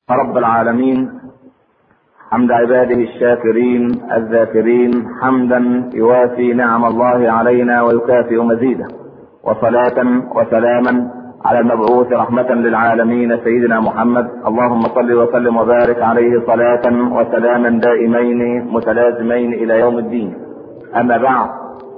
رب العالمين حمد عباده الشاكرين الذاكرين حمدا يوافي نعم الله علينا ويكافئ مزيده وصلاة وسلاما على المبعوث رحمة للعالمين سيدنا محمد اللهم صل وسلم وبارك عليه صلاة وسلاما دائمين متلازمين الى يوم الدين اما بعد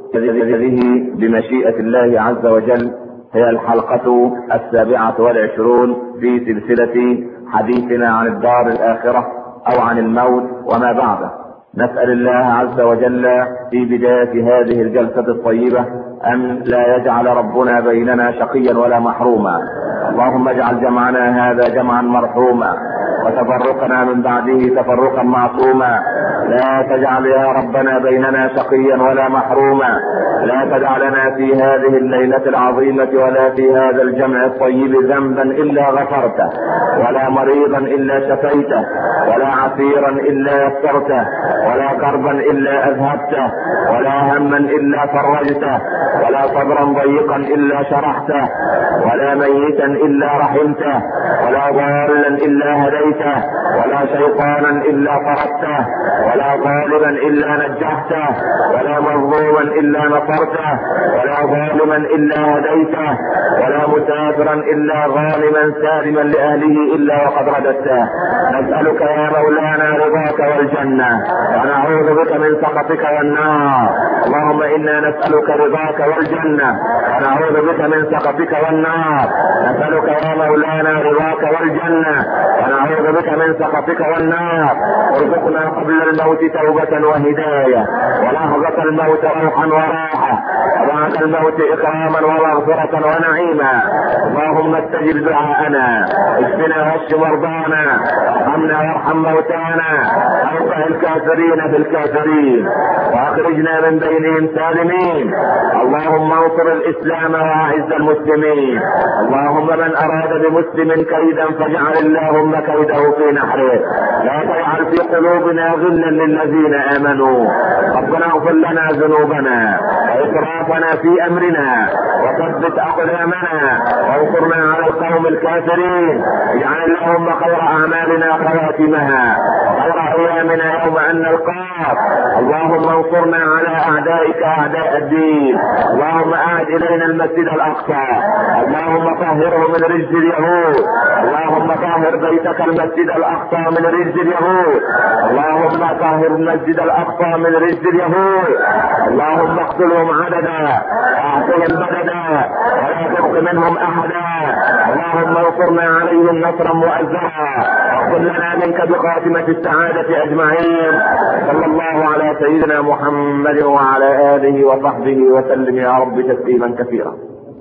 هذه بمشيئة الله عز وجل هي الحلقة السابعة والعشرون في سلسلة حديثنا عن الدار الآخرة أو عن الموت وما بعده نسأل الله عز وجل في بداية هذه الجلسة الطيبة أن لا يجعل ربنا بيننا شقيا ولا محروما اللهم اجعل جمعنا هذا جمعا مرحوما وتفرقنا من بعده تفرقا معصوما لا تجعل يا ربنا بيننا شقيا ولا محروما لا تدع لنا في هذه الليلة العظيمة ولا في هذا الجمع الطيب ذنبا إلا غفرته ولا مريضا إلا شفيته ولا عسيرا إلا يسرته ولا كربا إلا أذهبته ولا هما إلا فرجته ولا صبرا ضيقا إلا شرحته ولا ميتا إلا رحمته ولا ضالا إلا هديته ولا شيطانا إلا طردته ولا ظالما إلا نجحته ولا مظلوما إلا نصرته ولا ظالما إلا هديته ولا مسافرا إلا غانما سالما لأهله إلا وقد رددته نسألك يا مولانا رضاك والجنة ونعوذ بك من سخطك والنار اللهم إنا نسألك رضاك والجنة ونعوذ بك من سخطك والنار نسألك يا مولانا رضاك والجنة ونعوذ بك من سخطك والنار ارزقنا قبل الموت توبة وهداية ولحظة الموت روحا وراحة وبعد الموت إكراما ومغفرة ونعيما اللهم استجب دعاءنا اشفنا واشف مرضانا ارحمنا وارحم موتانا اوقع الكافرين في الكافرين واخرجنا من بينهم سالمين اللهم انصر الاسلام واعز المسلمين اللهم من اراد بمسلم كيدا فاجعل اللهم كيده في نحره لا تجعل في قلوبنا غلا للذين امنوا ربنا اغفر لنا ذنوبنا واسرافنا في امرنا وثبت اقدامنا وانصرنا على القوم الكافرين اجعل اللهم خير اعمالنا خواتمها وخير ايامنا يوم ان نلقاك اللهم انصرنا على اعدائك اعداء الدين اللهم اعد الينا المسجد الاقصى اللهم طهره من رجز اليهود اللهم طهر بيتك المسجد الاقصى من رجز اليهود اللهم طهر المسجد الاقصى من رجز اليهود اللهم اقتلهم عددا واعطهم بددا ولا تبق منهم احدا اللهم انصرنا عليهم نصرا مؤزرا واغفر لنا منك بخاتمة السعادة اجمعين صلى الله على سيدنا محمد وعلى اله وصحبه وسلم يا رب تسليما كثيرا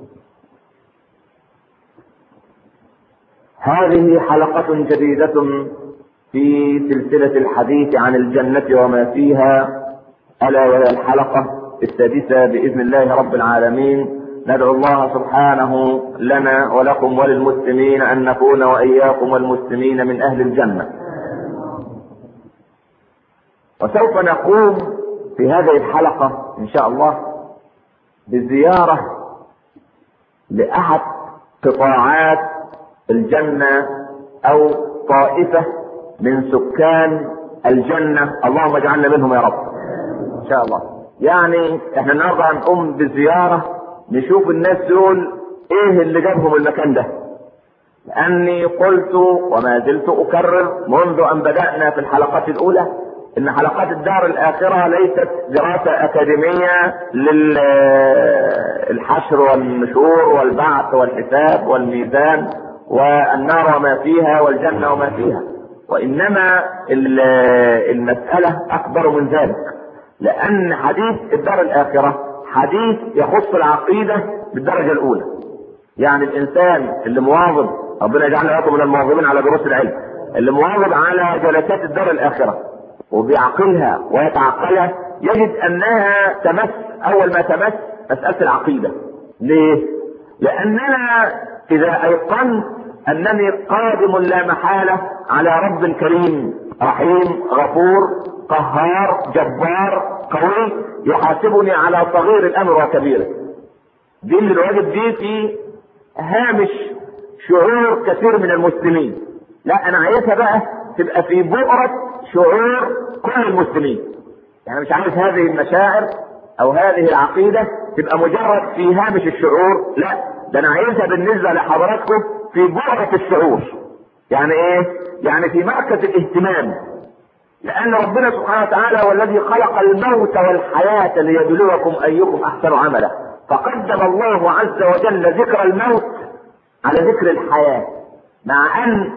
هذه حلقة جديدة في سلسلة الحديث عن الجنة وما فيها ألا وهي الحلقة السادسة بإذن الله رب العالمين ندعو الله سبحانه لنا ولكم وللمسلمين أن نكون وإياكم والمسلمين من أهل الجنة وسوف نقوم في هذه الحلقة إن شاء الله بزيارة لأحد قطاعات الجنة أو طائفة من سكان الجنة اللهم اجعلنا منهم يا رب إن شاء الله يعني احنا النهارده هنقوم بزيارة نشوف الناس دول ايه اللي جابهم المكان ده لاني قلت وما زلت اكرر منذ ان بدأنا في الحلقات الاولى ان حلقات الدار الاخرة ليست دراسة اكاديمية للحشر والنشور والبعث والحساب والميزان والنار وما فيها والجنة وما فيها وانما المسألة اكبر من ذلك لان حديث الدار الاخرة حديث يخص العقيدة بالدرجة الاولى يعني الانسان اللي مواظب ربنا يجعلنا وياكم من المواظبين على دروس العلم اللي مواظب على جلسات الدار الاخرة وبيعقلها ويتعقلها يجد انها تمس اول ما تمس مسألة العقيدة ليه لاننا اذا ايقنت انني قادم لا محالة على رب كريم رحيم غفور قهار جبار قوي يحاسبني على صغير الامر وكبيره دي اللي الواجب دي في هامش شعور كثير من المسلمين لا انا عايزها بقى تبقى في بؤرة شعور كل المسلمين يعني مش عايز هذه المشاعر او هذه العقيدة تبقى مجرد في هامش الشعور لا ده انا عايزها بالنسبة لحضراتكم في بؤرة الشعور يعني ايه يعني في مركز الاهتمام لان ربنا سبحانه وتعالى هو الذي خلق الموت والحياة ليبلوكم ايكم احسن عملا فقدم الله عز وجل ذكر الموت على ذكر الحياة مع ان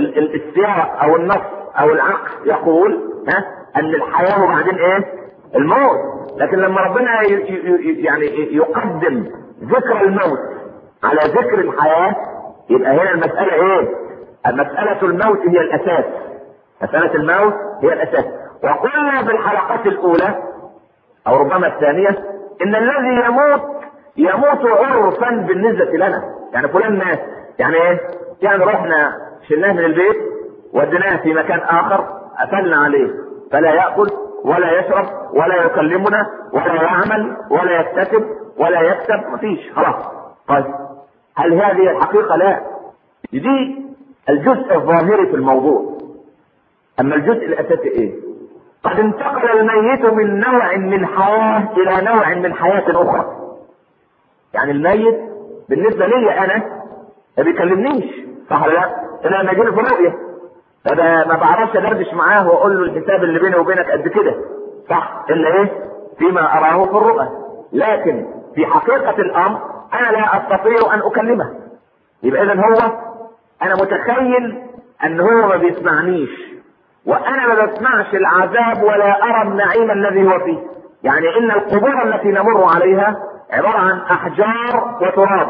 السياق او النص او العقل يقول ها ان الحياة وبعدين ايه الموت لكن لما ربنا يعني يقدم ذكر الموت على ذكر الحياة يبقى هنا المسألة ايه مسألة الموت هي الاساس مسألة الموت هي الاساس وقلنا في الحلقات الاولى او ربما الثانية ان الذي يموت يموت عرفا بالنسبة لنا يعني فلان مات يعني ايه يعني رحنا شلناه من البيت وديناه في مكان اخر قفلنا عليه فلا يأكل ولا يشرب ولا يكلمنا ولا يعمل ولا يكتسب ولا يكسب مفيش خلاص طيب هل هذه الحقيقة لا دي الجزء الظاهري في الموضوع اما الجزء الاساسي ايه قد انتقل الميت من نوع من حياة الى نوع من حياة اخرى يعني الميت بالنسبة لي انا ما بيكلمنيش صح ولا لا انا لما يجيني في رؤية فده ما بعرفش ادردش معاه واقول له الحساب اللي بيني وبينك قد كده صح الا ايه فيما اراه في الرؤى لكن في حقيقة الامر انا لا استطيع ان اكلمه يبقى اذا هو انا متخيل ان هو ما بيسمعنيش وانا ما بسمعش العذاب ولا ارى النعيم الذي هو فيه يعني ان القبور التي نمر عليها عبارة عن احجار وتراب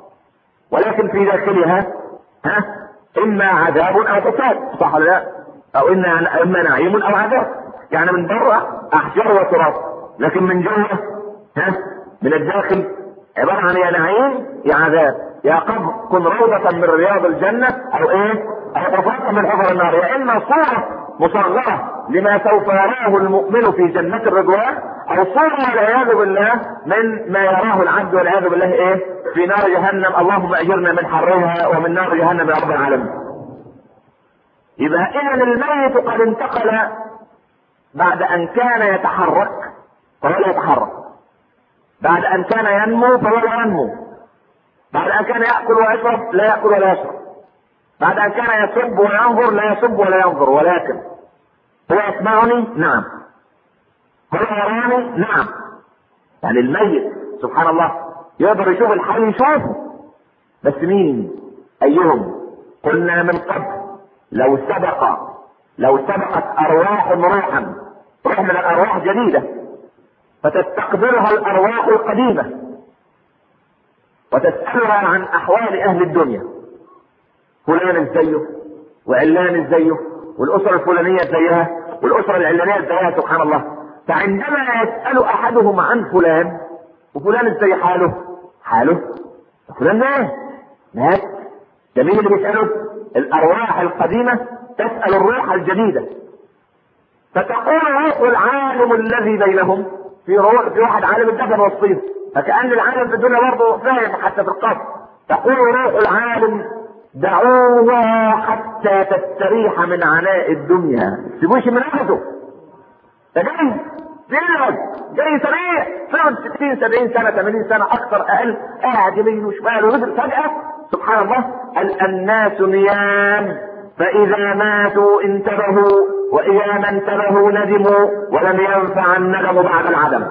ولكن في داخلها ها اما عذاب او فساد صح ولا لا او اما اما نعيم او عذاب يعني من بره احجار وتراب لكن من جوه ها من الداخل عبارة عن يا نعيم يا عذاب يا قبر كن روضة من رياض الجنة او ايه او حفرة من حفر النار يا اما صورة مصغرة لما سوف يراه المؤمن في جنة الرضوان او صورة والعياذ بالله من ما يراه العبد والعياذ بالله ايه في نار جهنم اللهم اجرنا من حرها ومن نار جهنم يا رب العالمين يبقى اذا الميت قد انتقل بعد ان كان يتحرك فهو لا يتحرك بعد ان كان ينمو فهو لا ينمو بعد ان كان ياكل ويشرب لا ياكل ولا يشرب بعد ان كان يصب وينظر لا يصب ولا ينظر ولكن هو يسمعني نعم هو يراني نعم يعني الميت سبحان الله يقدر يشوف الحي يشوفه بس مين ايهم قلنا من قبل لو سبق لو سبقت ارواح روحا روح من الارواح جديده فتستقبلها الارواح القديمه وتسالها عن احوال اهل الدنيا فلان ازايه وعلان ازايه والاسره الفلانيه زيها والاسره العلانيه زيها سبحان الله فعندما يسال احدهم عن فلان وفلان ازاي حاله حاله فلان مات مات ده مين اللي بيساله الارواح القديمه تسال الروح الجديده فتقول روح العالم الذي بينهم في روح في واحد عالم الدفن والصيد فكأن العالم في الدنيا برضه فاهم حتى في القبر تقول روح العالم دعوها حتى تستريح من عناء الدنيا سيبوش من عهده ده جاي بيلعب جاي سريع فعلا 60 70 سنه 80 سنه اكثر اقل قاعد يمين وشمال ونزل فجاه سبحان الله الناس نيام فاذا ماتوا انتبهوا واذا ما انتبهوا ندموا ولم ينفع الندم بعد العدم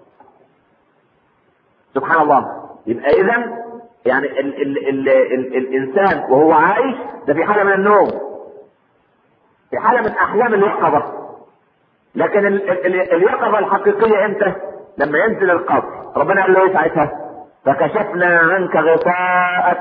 سبحان الله يبقى اذا يعني ال ال ال ال الانسان وهو عايش ده في حاله من النوم في حاله من احلام اليقظه لكن ال ال اليقظه الحقيقيه امتى؟ لما ينزل القبر ربنا قال له ايه ساعتها؟ فكشفنا عنك غطاءك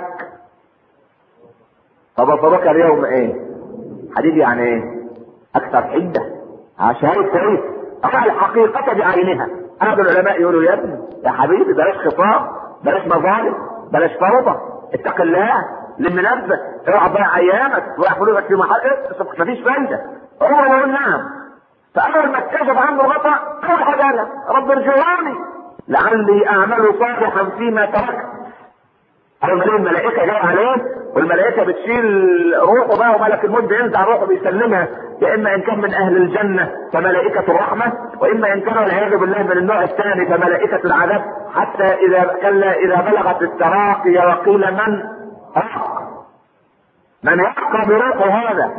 فبصرك اليوم ايه؟ حديد يعني ايه؟ اكثر حده عشان كويس اما الحقيقه بعينها احد العلماء يقولوا يا ابني يا حبيبي بلاش خطاب بلاش مظالم بلاش فوضى اتق الله لم نفسك اوعى تضيع ايامك تضيع فلوسك في محل مفيش فايده هو يقول نعم فاول ما اكتشف عنده غطاء اول حاجه قال رب ارجعوني لعلي اعمل صالحا فيما تركت اول ما الملائكه جايه عليه والملائكة بتشيل روحه بقى وملك الموت بينزع روحه بيسلمها يا اما ان كان من اهل الجنة فملائكة الرحمة واما ان كان والعياذ بالله من النوع الثاني فملائكة العذاب حتى اذا كلا اذا بلغت التراقي وقيل من رق من يحقى بروحه هذا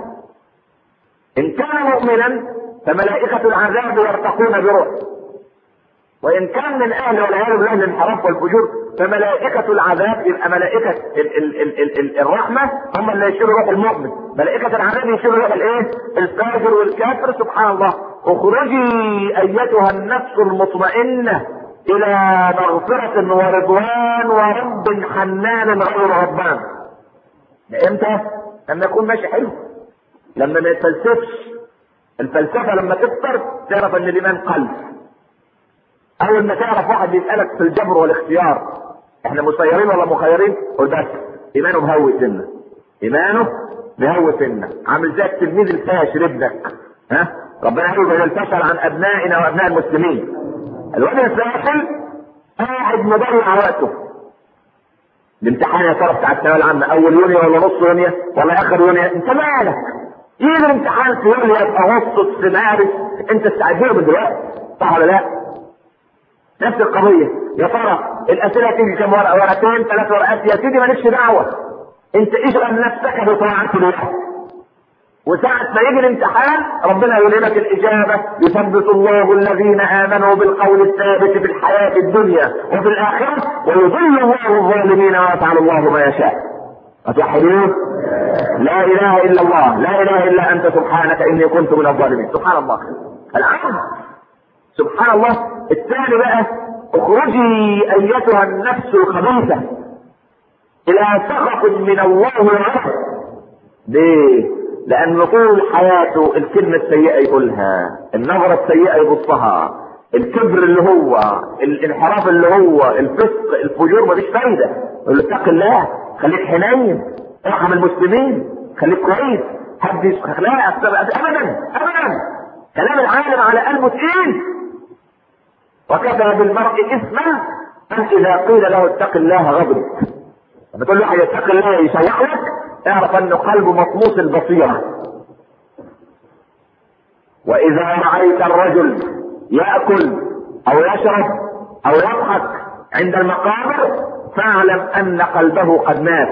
ان كان مؤمنا فملائكة العذاب يرتقون بروحه وان كان من اهل والعياذ بالله الانحراف والفجور فملائكة العذاب يبقى ملائكة ال ال ال ال ال الرحمة هم اللي يشيلوا روح المؤمن ملائكة العذاب يشيلوا روح الايه الفاجر والكافر سبحان الله اخرجي ايتها النفس المطمئنة الى مغفرة ورضوان ورب حنان غير ربان امتى لما يكون ماشي حلو لما ما يتفلسفش الفلسفة لما تكتر تعرف ان الايمان قلب اول ما تعرف واحد بيسألك في الجبر والاختيار احنا مسيرين ولا مخيرين قول بس ايمانه بهوي سنة ايمانه بهوي سنة عامل زي التلميذ الفاشل ابنك ها ربنا يقول بدل الفشل عن ابنائنا وابناء المسلمين الواد الفاشل قاعد مضيع وقته الامتحان يا ترى بتاع الثانويه العامه اول يونيو ولا نص يونيو ولا اخر يونيو انت مالك يجي الامتحان في يوليو في اغسطس في مارس انت استعد له من دلوقتي صح ولا لا؟ نفس القضيه يا ترى الاسئله تيجي كم ورقه ورقتين ثلاث ورقات يا سيدي مالكش دعوه انت اشغل نفسك بطاعه الله وساعة ما يجي الامتحان ربنا يلهمك الإجابة يثبت الله الذين آمنوا بالقول الثابت في الحياة الدنيا وفي الآخرة ويضل الله الظالمين ويفعل الله ما يشاء. أتوحدون؟ لا إله إلا الله، لا إله إلا أنت سبحانك إني كنت من الظالمين، سبحان الله. العبد سبحان الله الثاني بقى اخرجي أيتها النفس الخبيثة إلى سخط من الله ورحمة. ليه؟ لان طول حياته الكلمة السيئة يقولها النظرة السيئة يبصها الكبر اللي هو الانحراف اللي هو الفسق الفجور مفيش فايدة يقول له اتق الله خليك حنين ارحم المسلمين خليك كويس هدي اخلاقك ابدا ابدا كلام العالم على قلبه تقيل وكفى بالمرء اثما ان اذا قيل له اتق الله غضب لما تقول له واحد اتق الله يشيع لك اعرف انه قلبه مطموس البصيرة واذا رأيت الرجل يأكل او يشرب او يضحك عند المقابر فاعلم ان قلبه قد مات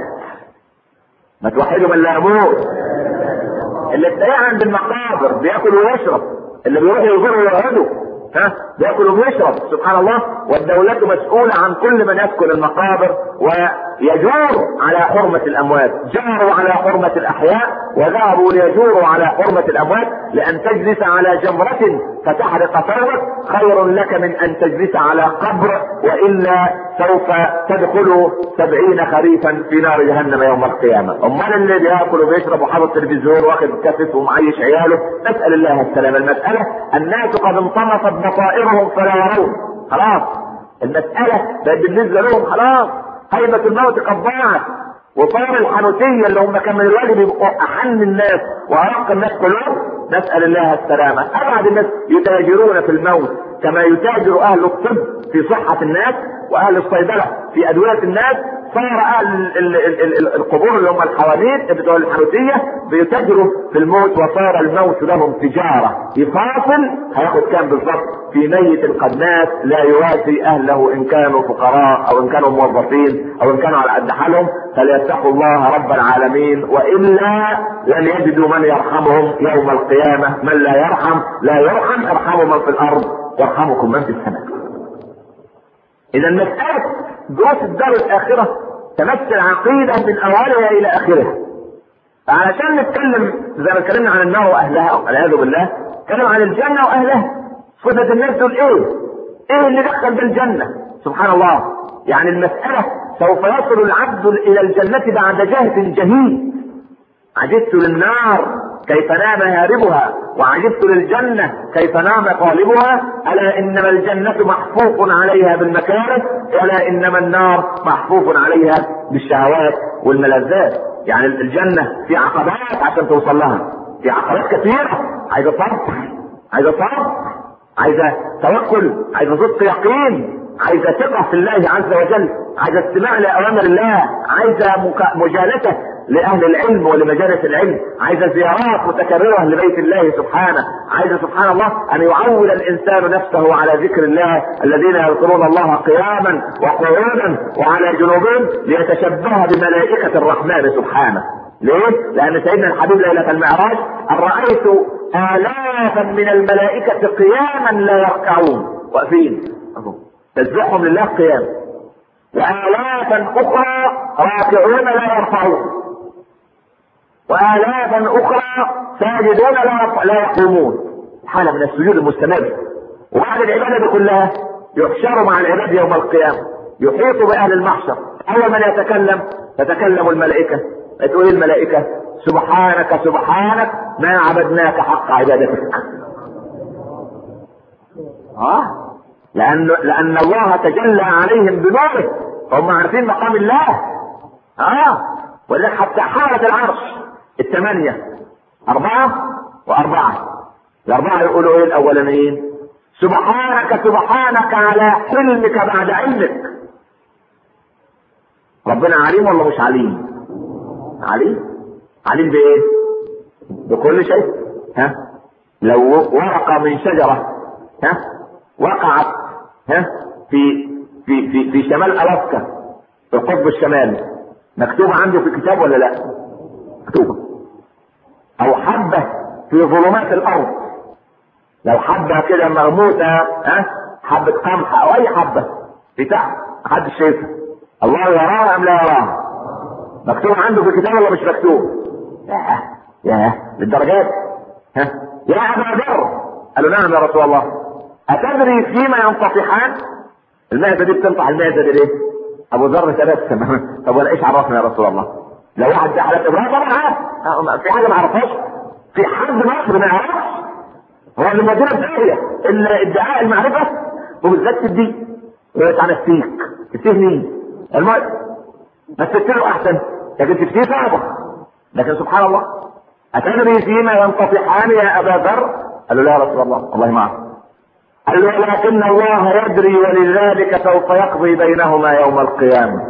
ما توحدوا من لا يموت اللي تلاقيه عند المقابر بياكل ويشرب اللي بيروح يزور ويقعدوا ها بياكل وبيشرب سبحان الله والدولة مسؤولة عن كل من يسكن المقابر ويجور على حرمة الأموات جاروا على حرمة الأحياء وذهبوا ليجوروا على حرمة الأموات لأن تجلس على جمرة فتحرق ثوبك خير لك من أن تجلس على قبر وإلا سوف تدخل سبعين خريفا في نار جهنم يوم القيامة أمال اللي بياكل وبيشرب وحاطط تلفزيون واخد كاسيت ومعيش عياله نسأل الله السلامة المسألة الناس قد انطمست بصائرهم فلا يرون خلاص المسألة بقت بالنسبة لهم خلاص هيبة الموت قد ضاعت وصار الحنوتية اللي هم كانوا الواجب يبقوا أحن الناس وأرق الناس كلهم نسأل الله السلامة أبعد الناس يتاجرون في الموت كما يتاجر أهل الطب في صحة الناس وأهل الصيدلة في أدوية الناس صار اهل ال- ال- ال- القبور اللي هم الحواميد بتوع الحنوتيه بيتاجروا في الموت وصار الموت لهم تجاره يفاصل هياخد كام بالظبط في ميت قد مات لا يواسي اهله ان كانوا فقراء او ان كانوا موظفين او ان كانوا على قد حالهم فليتقوا الله رب العالمين والا لن يجدوا من يرحمهم يوم القيامه من لا يرحم لا يرحم ارحموا من في الارض يرحمكم من في السماء اذا مسألة دروس الدار الاخرة تمثل عقيدة من اولها الى اخرها علشان نتكلم زي ما اتكلمنا عن النار واهلها والعياذ بالله نتكلم عن الجنة واهلها صفة الناس دول ايه؟ ايه اللي دخل بالجنة؟ سبحان الله يعني المسألة سوف يصل العبد الى الجنة بعد جهد جهيد عجبت للنار كيف نام هاربها وعجبت للجنة كيف نام طالبها ألا إنما الجنة محفوظ عليها بالمكاره ولا إنما النار محفوظ عليها بالشهوات والملذات يعني الجنة في عقبات عشان توصل لها في عقبات كثيرة عايزة صبر عايزة صبر عايزة توكل عايزة صدق يقين عايزة ثقة في الله عز وجل عايزة استماع لأوامر الله عايزة مك... مجالسة لاهل العلم ولمجالس العلم عايزه زيارات متكرره لبيت الله سبحانه عايزه سبحان الله ان يعود الانسان نفسه على ذكر الله الذين يذكرون الله قياما وقعودا وعلى جنوبهم ليتشبه بملائكه الرحمن سبحانه ليه؟ لأن سيدنا الحبيب ليلة المعراج أن رأيت آلافا من الملائكة قياما لا يركعون واقفين تسبحهم لله قيام وآلافا أخرى راكعون لا يرفعون وآلافا أخرى ساجدون لا لا يقومون حالة من السجود المستمر وبعد العبادة دي كلها يحشر مع العباد يوم القيامة يحيط بأهل المحشر أول من يتكلم تتكلم الملائكة تقول الملائكة سبحانك سبحانك ما عبدناك حق عبادتك اه لأن لأن الله تجلى عليهم بنوره هم عارفين مقام الله اه ولذلك حتى حالة العرش الثمانية أربعة وأربعة الأربعة يقولوا إيه الأولانيين سبحانك سبحانك على حلمك بعد علمك ربنا عليم ولا مش عليم؟ عليم عليم بايه بكل شيء ها لو ورقة من شجرة ها وقعت ها في في في في شمال الاسكا في القطب الشمالي مكتوبة عنده في كتاب ولا لا؟ مكتوبة أو حبة في ظلمات الأرض لو حبة كده مرموتة ها حبة قمح أو أي حبة بتاع محدش شايفها الله يراها أم لا يراها؟ مكتوب عنده في الكتاب ولا مش مكتوب؟ ياه ياه للدرجات ها يا ابا ذر قالوا نعم يا رسول الله اتدري فيما ينطفحان؟ المعده دي بتنطح المعده دي ليه؟ ابو ذر تبسم طب وانا ايش عرفنا يا رسول الله؟ لو واحد دخل ابراهيم طبعا في حاجه ما عرفهاش في حد مصر ما يعرفش هو اللي مدينه بدايه الا ادعاء المعرفه وبالذات الدين يقول لك انا فتيك تفتيه مين؟ المهم بس تفتيه احسن لكن تفتيه صعبه لكن سبحان الله أتدري فيما ينطفحان يا أبا ذر؟ قال له لا يا رسول الله والله ما أعرف قال له ولكن الله يدري ولذلك سوف يقضي بينهما يوم القيامة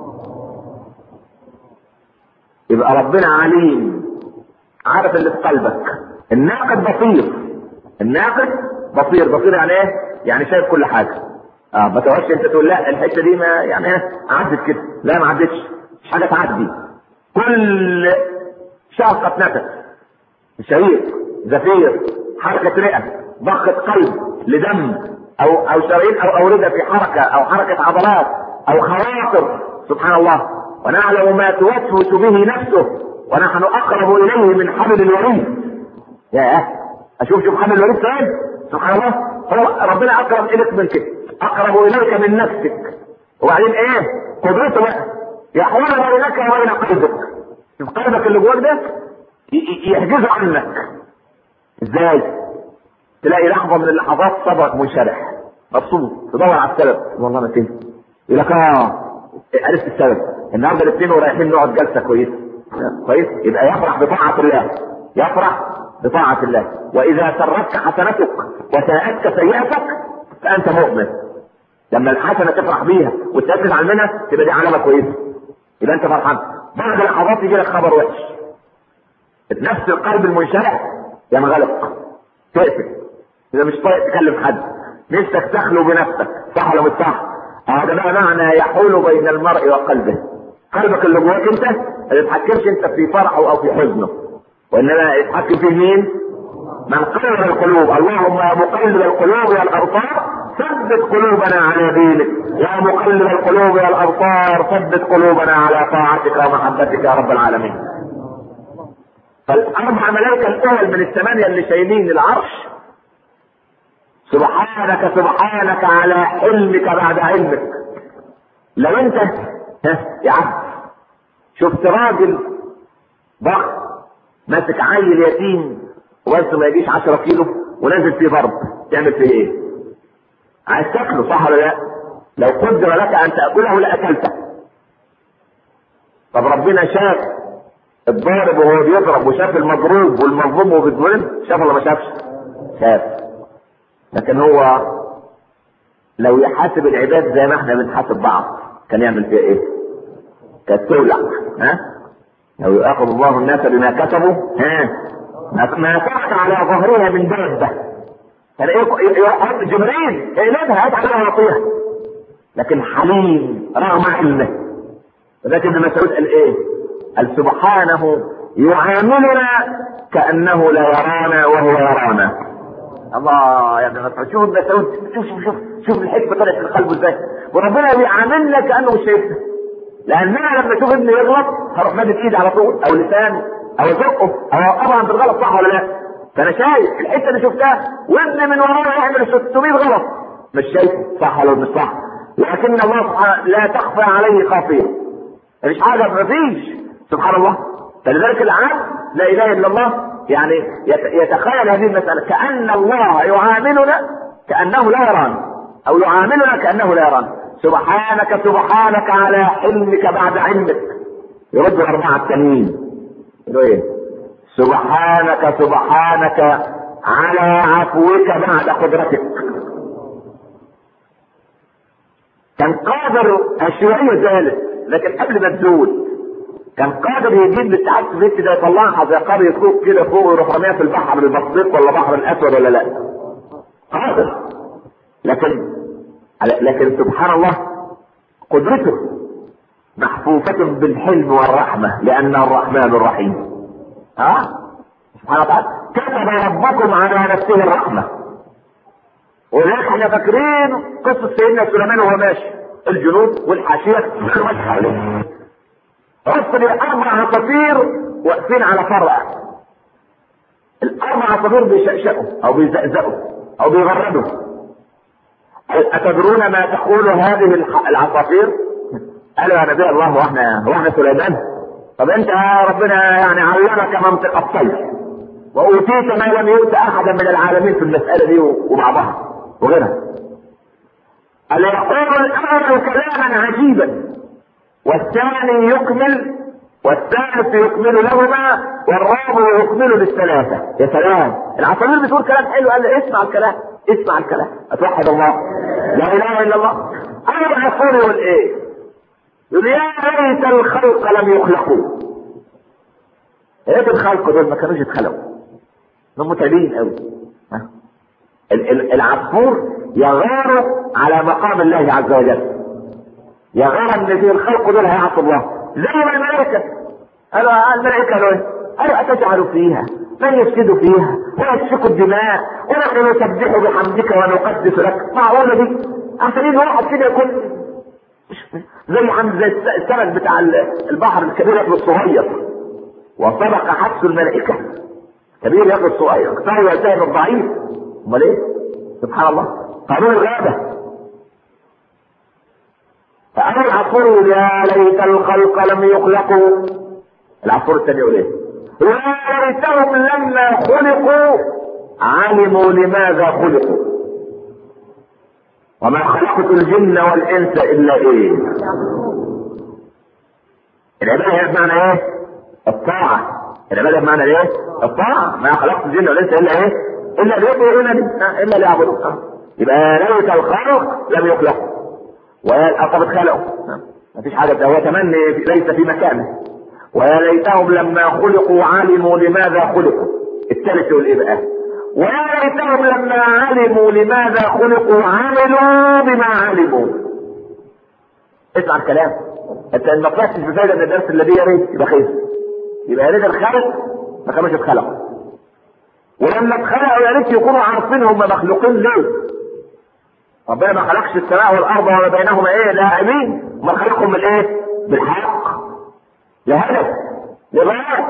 يبقى ربنا عليم عارف اللي في قلبك الناقد بصير الناقد بصير بصير يعني ايه؟ يعني شايف كل حاجة اه ما تقعدش انت تقول لا الحته دي ما يعني ايه عدت كده لا ما عدتش مش حاجه تعدي كل شهقة نفس شهيق زفير حركة رئة ضخة قلب لدم او او شرايين او اوردة في حركة او حركة عضلات او خواطر سبحان الله ونعلم ما توسوس به نفسه ونحن اقرب اليه من حبل الوريد يا اشوف شوف حبل الوريد فين سبحان الله هو ربنا اقرب اليك من كده اقرب اليك من نفسك وبعدين ايه قدرته بقى يحول بينك وبين قلبك شوف قلبك اللي جواك ده يحجزه عنك ازاي تلاقي لحظه من اللحظات صدرك منشرح مبسوط تدور على السبب والله ما تنسى يقول لك اه عرفت السبب النهارده الاثنين ورايحين نقعد جلسه كويسه كويس يبقى يفرح بطاعه الله يفرح بطاعه الله واذا سرتك حسنتك وساءتك سيئتك فانت مؤمن لما الحسنه تفرح بيها وتسال عن منها تبقى دي علامه كويسه يبقى انت فرحان بعد لحظات يجي لك خبر وحش نفس القلب المنشرح ينغلق تقفل اذا مش طايق تكلم حد نفسك تخلو بنفسك صح ولا مش صح؟ هذا بقى معنى يحول بين المرء وقلبه قلبك اللي جواك انت ما تتحكمش انت في فرحه او في حزنه وانما يتحكم فيه مين؟ من قلب القلوب اللهم يا مقلب القلوب يا الابصار ثبت قلوبنا على دينك يا مقلب القلوب يا الابصار ثبت قلوبنا على طاعتك ومحبتك يا رب العالمين فالاربع ملائكه الاول من الثمانيه اللي شايلين العرش سبحانك سبحانك على حلمك بعد علمك لو انت ها يا عبد شفت راجل ضخم ماسك عيل يتيم وزنه ما يجيش 10 كيلو ونازل فيه ضرب تعمل فيه ايه؟ عايز تاكله صح ولا لا؟ لو قدر لك ان تاكله لاكلته. طب ربنا شاف الضارب وهو بيضرب وشاف المضروب والمظلوم وهو بيتظلم شاف ولا ما شافش؟ شاف. لكن هو لو يحاسب العباد زي ما احنا بنحاسب بعض كان يعمل فيها ايه؟ كانت تولع ها؟ لو يؤاخذ الله الناس بما كسبوا ها ما تحت على ظهرها من دابه يعني ايه جبريل اقلبها هات عليها وطيها لكن حليم رغم علمه ولكن ابن مسعود قال ايه؟ قال سبحانه يعاملنا كانه لا يرانا وهو يرانا الله يا ابن مسعود شوف ابن مسعود شوف شوف شوف شوف الحكمه طلعت في قلبه ازاي وربنا بيعاملنا كانه مش شايفنا لاننا لما اشوف ابني يغلط هروح مادد ايدي على طول او لساني او ازقه او اوقفه عند الغلط صح ولا لا؟ فانا شايف الحته اللي شفتها وابني من ورايا يعمل 600 غلط مش شايفه صح ولا مش صح؟ لكن الله سبحانه لا تخفى عليه خافيه مفيش حاجه مفيش سبحان الله فلذلك العبد لا اله الا الله يعني يتخيل هذه المساله كان الله يعاملنا كانه لا يرانا او يعاملنا كانه لا يرانا سبحانك سبحانك على حلمك بعد علمك يرد الاربعه التانيين يقولوا ايه سبحانك سبحانك على عفوك بعد قدرتك كان قادر الشيوعية ذلك لكن قبل ما تزول كان قادر يجيب للاتحاد السوفيتي ده يطلعها زي قرية فوق كده فوق ويروح رميها في البحر البسيط ولا بحر الاسود ولا لا قادر لكن لكن سبحان الله قدرته محفوفة بالحلم والرحمة لأنه الرحمن الرحيم ها سبحانه وتعالى كتب ربكم على نفسه الرحمة ولذلك احنا فاكرين قصة سيدنا سليمان وهو ماشي الجنود والحاشية ماشي حواليه رصد الأربع عصافير واقفين على فرع الأربع عصافير بيشقشقوا أو بيزقزقوا أو بيغردوا أتدرون ما تقول هذه العصافير؟ قالوا يا نبي الله هو احنا هو احنا سليمان؟ طب انت يا ربنا يعني علمك منطق الطير واوتيت ما لم يؤت احدا من العالمين في المساله دي وبعضها وغيرها ألا يقول الأول كلاما عجيبا والثاني يكمل والثالث يكمل لهما والرابع يكمل للثلاثة يا سلام العصافير بتقول كلام حلو قال لي اسمع الكلام اسمع الكلام اتوحد الله لا اله الا الله انا العصفور يقول ايه يقول يا ليت الخلق لم يخلقوا يا ريت الخلق دول ما كانوش اتخلقوا هم متعبين قوي ها العصفور يغار على مقام الله عز وجل يغار ان في الخلق دول هيعصوا الله زي ما الملائكه قالوا الملائكه قالوا ايه؟ قالوا اتجعل فيها من يفسد فيها ويسفك الدماء ونحن نسبح بحمدك ونقدس لك معقوله دي عشان يجي واحد كده يكون زي حمد زي السمك بتاع البحر الكبير ياكل الصغير وسبق حبس الملائكه كبير ياكل الصغير كفايه يلتهم الضعيف امال ايه؟ سبحان الله قانون الغابه فأنا العصفور يا ليت الخلق لم يخلقوا العصفور الثاني يقول ايه؟ يا ليتهم لما خلقوا علموا لماذا خلقوا وما خلقت الجن والانس الا ايه؟ العباده هي بمعنى ايه؟ الطاعه العباده بمعنى ايه؟ الطاعه ما خلقت الجن والانس الا ايه؟ الا ليطيعونني الا ليعبدون يبقى ليت الخلق لم يخلقوا طب اتخلقوا ما فيش حاجه هو تمني ليس في مكانه ويا ليتهم لما خلقوا علموا لماذا خلقوا الثالث يقول ايه بقى ويا ليتهم لما علموا لماذا خلقوا عملوا بما علموا اسمع الكلام انت ما طلعتش بفايده من الدرس الذي يا ريت يبقى خير يبقى يا ريت الخلق ما كانوش اتخلقوا ولما اتخلقوا يا ريت يكونوا عارفين هم مخلوقين ليه ربنا ما خلقش السماء والارض وما بينهما ايه لاعبين ما خلقهم من ايه بالحق لهدف لغايه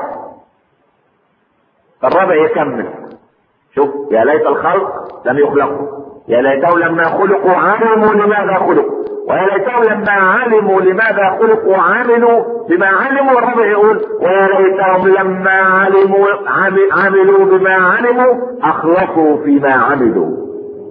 الرابع يكمل شوف يا ليت الخلق لم يخلقوا يا ليتهم لما خلقوا علموا لماذا خلقوا ويا ليتهم لما علموا لماذا خلقوا عملوا بما علموا الرابع يقول ويا ليتهم لما علموا عملوا بما علموا اخلصوا فيما عملوا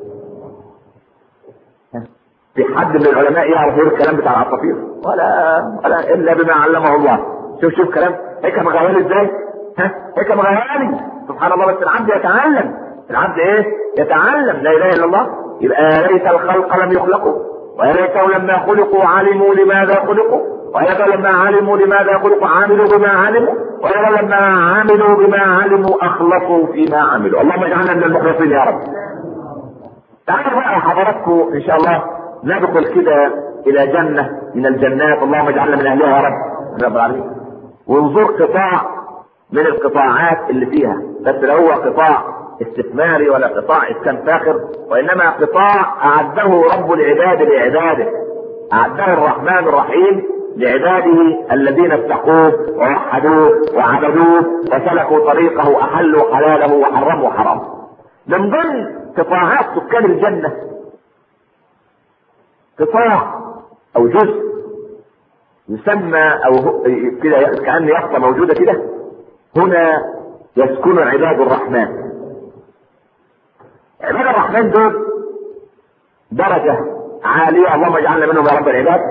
في حد من العلماء يعرف يقول الكلام بتاع العصافير ولا ولا الا بما علمه الله شوف شوف كلام هيك مغيالي ازاي ها هيك مغيالي سبحان الله بس العبد يتعلم العبد ايه يتعلم لا اله الا الله يبقى ليس الخلق لم يخلقوا ويا ليتهم لما خلقوا علموا لماذا خلقوا وأيضا لما علموا لماذا خلقوا عملوا بما علموا وأيضا لما عملوا بما علموا أخلصوا فيما عملوا اللهم اجعلنا من المخلصين يا رب تعالوا بقى حضراتكم إن شاء الله ندخل كده إلى جنة من الجنات اللهم اجعلنا من أهلها يا رب رب العالمين ونزور قطاع من القطاعات اللي فيها بس لو هو قطاع استثماري ولا قطاع اسكان فاخر وانما قطاع اعده رب العباد لعباده اعده الرحمن الرحيم لعباده الذين اتقوه ووحدوه وعبدوه وسلكوا طريقه احلوا حلاله وحرموا حرامه من ضمن قطاعات سكان الجنه قطاع او جزء يسمى او كده كان يافطه موجوده كده هنا يسكن عباد الرحمن عباد الرحمن دول درجة عالية اللهم اجعلنا منهم يا رب العباد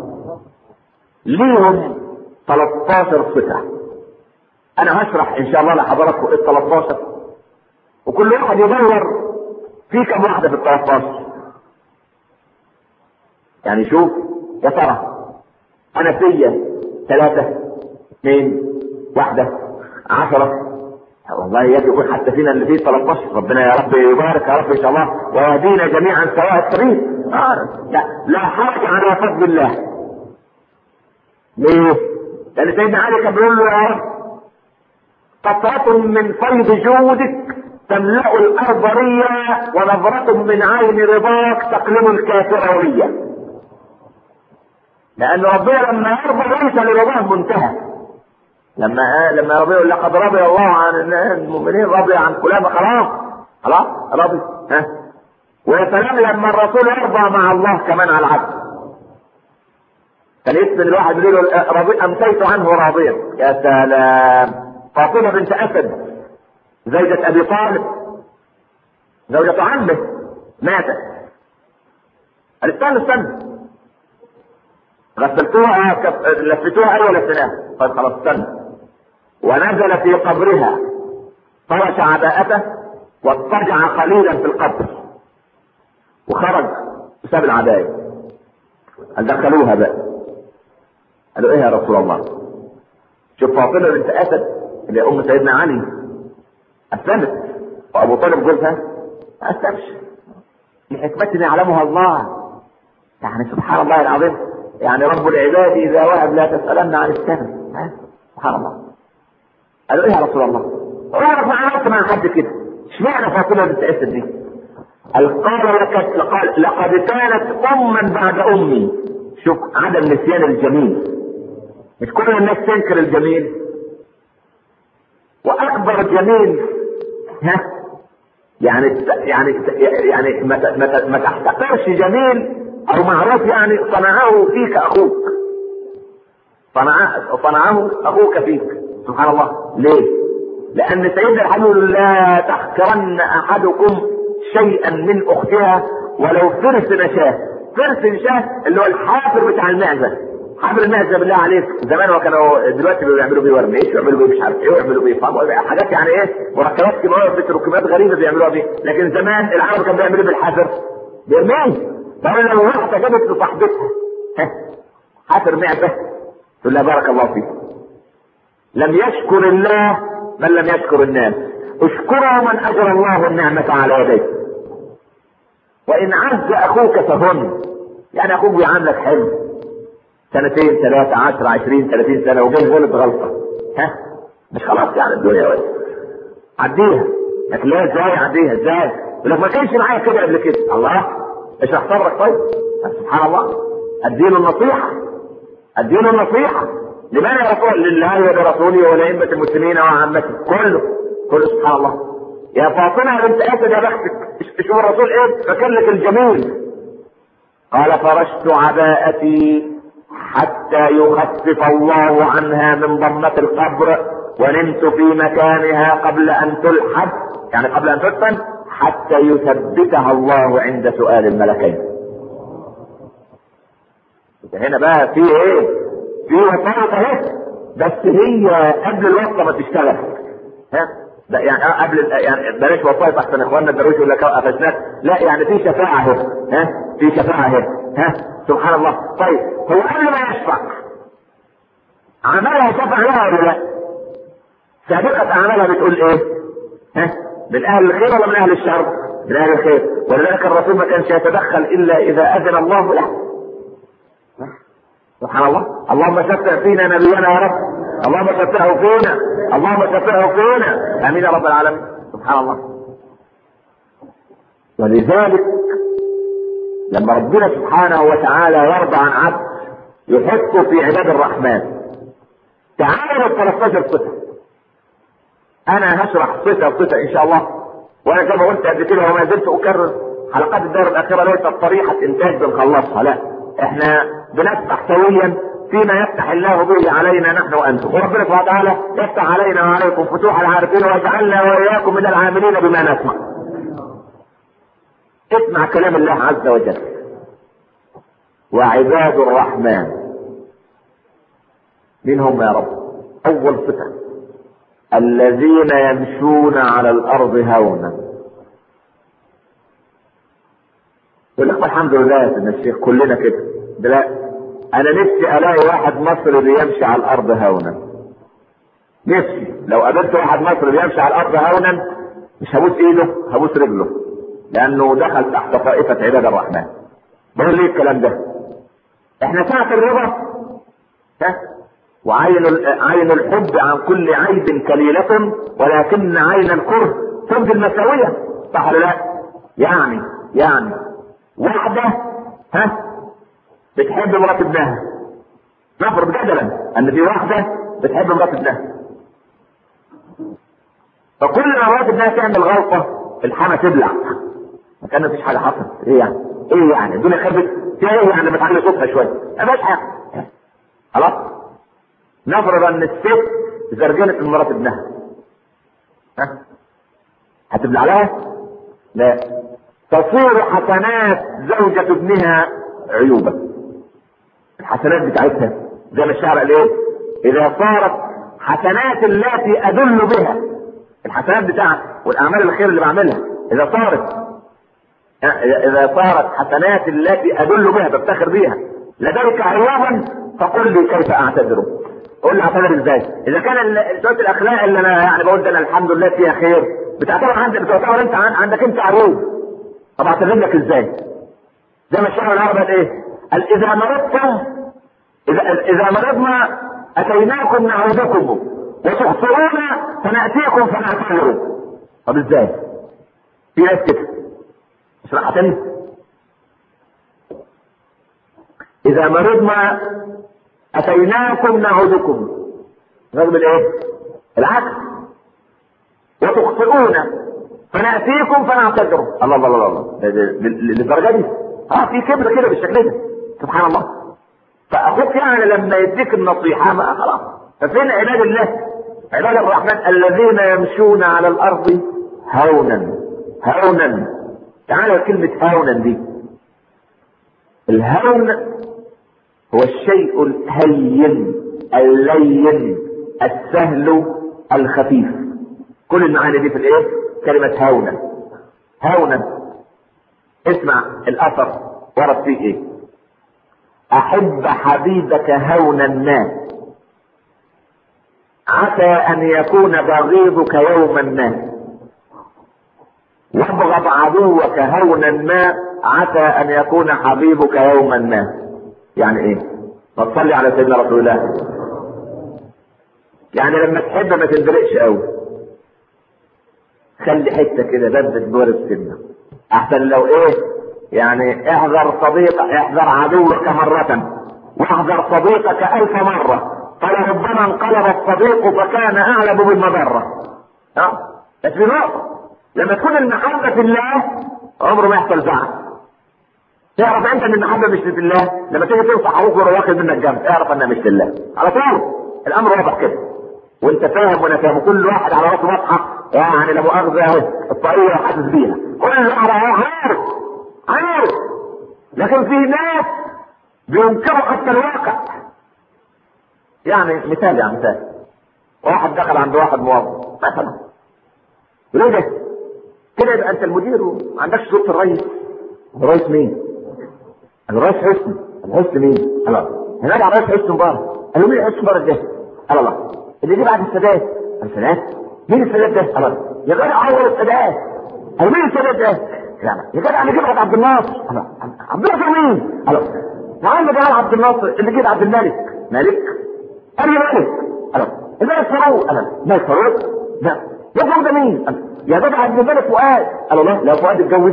ليهم 13 صفة أنا هشرح إن شاء الله لحضراتكم ال 13 وكل واحد يدور في كم واحدة في ال 13 يعني شوف يا ترى أنا فيا ثلاثة اثنين واحدة عشرة والله يكفي يكون حتى فينا اللي فيه 13 ربنا يا رب يبارك يا رب ان شاء الله ويهدينا جميعا سواء السبيل آه. لا لا حرج على فضل الله ليه؟ لان سيدنا علي كان بيقول له يا رب قطرة من فيض جودك تملأ الأرض ريا ونظرة من عين رضاك تقلم الكافر ريا لأن ربنا لما يرضى ليس لرضاه منتهى لما لما ربنا يقول لقد رضي الله عن المؤمنين رضي عن فلان خلاص خلاص رضي ها ويا سلام لما الرسول يرضى مع الله كمان على العبد كان يسمن الواحد يقول له رضي امسيت عنه راضيا يا سلام فاطمه بنت اسد زوجة ابي طالب زوجة عمه ماتت قال استنى استنى غسلتوها كف... لفتوها ايوه لفناها طيب خلاص استنى ونزل في قبرها فرش عباءته واضطجع قليلا في القبر وخرج وساب العباية قال دخلوها بقى قالوا ايه يا رسول الله شوف فاطمة بنت اسد اللي ام سيدنا علي اسلمت وابو طالب جوزها ما اسلمش لحكمة يعلمها الله يعني سبحان الله العظيم يعني رب العباد اذا وهب لا تسالن عن السنه سبحان الله قالوا ايه يا رسول الله؟ اعرف عملت مع حد كده اشمعنى فاطمه بنت اسد دي؟ قال قال لقد قال لقد كانت اما بعد امي شوف عدم نسيان الجميل مش كل الناس تنكر الجميل واكبر جميل ها يعني يعني يعني ما ما ما تحتقرش جميل او معروف يعني صنعه فيك اخوك صنعه صنعه اخوك فيك سبحان الله ليه لان سيدنا الحبيب لا تحقرن احدكم شيئا من اختها ولو فرس نشاه فرس نشاه اللي هو الحافر بتاع المعزه حافر المعزه بالله عليك زمان كانوا دلوقتي بيعملوا بيه ورميش ويعملوا بيه مش عارف ايه ويعملوا بيه فم حاجات يعني ايه مركبات كيماويه بتركيبات غريبه بيعملوها بيه لكن زمان العرب كانوا بيعملوا بالحافر بيرميه فانا لو واحده جابت لصاحبتها حافر معده تقول لها بارك الله فيك لم يشكر الله من لم يشكر الناس اشكروا من اجر الله النعمة على يديه وان عز اخوك فهن يعني اخوك بيعاملك حلو سنتين ثلاثة عشر عشرين ثلاثين سنة وجاي غلط غلطة ها مش خلاص يعني الدنيا وقت عديها لكن لا ازاي عديها ازاي يقول لك ما كانش معايا كده قبل كده الله اشرح صبرك طيب سبحان الله اديله النصيحة اديله النصيحة لمن يا رسول لله ولرسوله ولأئمة المسلمين وعامته كله كله سبحان الله يا فاطمة بنت أسد يا بختك شوف الرسول ايه فكر لك الجميل قال فرشت عباءتي حتى يخفف الله عنها من ضمة القبر ونمت في مكانها قبل ان تلحد يعني قبل ان تدفن حتى يثبتها الله عند سؤال الملكين هنا بقى في ايه في وسائط اهي بس هي قبل الوصله ما تشتغل ها ده يعني قبل يعني بلاش وسائط احسن اخواننا الدرويش يقول لك قفشناك لا يعني في شفاعه اهي ها في شفاعه اهي ها سبحان الله طيب هو قبل ما يشفع عملها شفع لها ولا لا؟ سابقة أعمالها بتقول إيه؟ ها؟ من أهل الخير ولا من أهل الشر؟ من أهل الخير ولذلك الرسول ما كانش يتدخل إلا إذا أذن الله له سبحان الله اللهم شفع فينا نبينا يا رب اللهم شفعه فينا اللهم شفعه فينا امين يا رب العالمين سبحان الله ولذلك لما ربنا سبحانه وتعالى يرضى عن عبد يحطه في عباد الرحمن تعالوا 13 صفه انا هشرح صفه صفه ان شاء الله وانا كما قلت قبل كده وما زلت اكرر حلقات الدار الاخيره ليست طريقه انتاج بنخلصها لا احنا بنفتح سويا فيما يفتح الله به علينا نحن وانتم وربنا سبحانه وتعالى يفتح علينا وعليكم فتوح العارفين ويجعلنا واياكم من العاملين بما نسمع اسمع كلام الله عز وجل وعباد الرحمن مين هم يا رب اول صفه الذين يمشون على الارض هونا يقول لك الحمد لله يا سيدنا الشيخ كلنا كده لا انا نفسي الاقي واحد مصري بيمشي على الارض هونا نفسي لو قابلت واحد مصري بيمشي على الارض هونا مش هبوس ايده هبوس رجله لانه دخل تحت طائفة عباد الرحمن بقول ليه الكلام ده احنا ساعة الرضا ها وعين عين الحب عن كل عيب كليلة ولكن عين الكره تبدي المساوية صح ولا لا؟ يعني يعني واحدة ها بتحب مرات ابنها نفرض جدلا ان في واحدة بتحب مرات ابنها فكل ما مرات ابنها تعمل غلطة الحما تبلع ما كان مفيش حاجة حصلت ايه يعني ايه يعني الدنيا خربت فيها ايه يعني بتعلي صوتها شوية ما فيهاش حاجة خلاص نفرض ان الست زرجنت من مرات ابنها ها هتبلع لها؟ لا تصير حسنات زوجة ابنها عيوبا الحسنات بتاعتها زي ما الشعر قال ايه اذا صارت حسنات التي ادل بها الحسنات بتاعتي والاعمال الخير اللي بعملها اذا صارت اذا صارت حسنات التي ادل بها بفتخر بها لذلك عيوبا فقل لي كيف اعتذر قول لي اعتذر ازاي اذا كان شويه الاخلاق اللي انا يعني بقول ده انا الحمد لله فيها خير بتعتبر عندك بتعتبر انت عندك انت عيوب طب اعتذر لك ازاي زي ما الشعر العربي قال ايه قال اذا مرضتم اذا اذا مرضنا اتيناكم نعودكم وتخسرونا فناتيكم فنعتذر طب ازاي في ناس كده اشرحها تاني اذا مرضنا اتيناكم نعودكم رغم الايه العكس وتخطئون فناتيكم فنعتذر الله الله الله الله للدرجه دي اه في كبر كده بالشكل ده سبحان الله فاخوك يعني لما يديك النصيحه ما خلاص ففين عباد الله عباد الرحمن الذين يمشون على الارض هونا هونا تعالى كلمة هونا دي الهون هو الشيء الهين اللين السهل الخفيف كل المعاني دي في الايه كلمة هونا هونا اسمع الاثر ورد فيه ايه احب حبيبك هونا ما عسى ان يكون بغيضك يوما ما وابغض عدوك هونا ما عسى ان يكون حبيبك يوما ما يعني ايه ما تصلي على سيدنا رسول الله يعني لما تحب ما تندرقش قوي خلي حته كده بدت دور السنه احسن لو ايه يعني احذر صديقك احذر عدوك مرة واحذر صديقك الف مرة فلربما انقلب الصديق فكان اعلم بالمضرة اه بس في نقطة لما تكون المحبة في الله عمره ما يحصل زعل تعرف انت ان المحبة مش في الله لما تيجي تنصح اخوك وهو واخد منك جنب اعرف انها مش في الله على طول الامر واضح كده وانت فاهم وانا فاهم كل واحد على راسه واضحه يعني لا مؤاخذه اهو الطريقه حاسس بيها كل واحد عارف عارف لكن في ناس بينكروا حتى الواقع يعني مثال يعني مثال واحد دخل عند واحد موظف مثلا ليه ده؟ كده يبقى انت المدير وما عندكش صوره الرئيس الرئيس مين؟ الرئيس حسني الحسني مين؟ خلاص هناك على الرئيس حسني مبارك قال له مين اصبر ده؟ قال الله اللي جه بعد السادات قال السادات مين السادات ده؟ قال الله يا جدع اول السادات قال مين السادات ده؟ لا يا جدع اللي جه بعد عبد الناصر قال عبد الناصر مين؟ قال نعم ده عبد الناصر اللي جه بعد الملك ملك؟ قال لي ملك قال الملك فاروق قال الملك فاروق؟ لا يا جدع ده مين؟ قال يا جدع ابن الملك فؤاد قال الله لا فؤاد اتجوز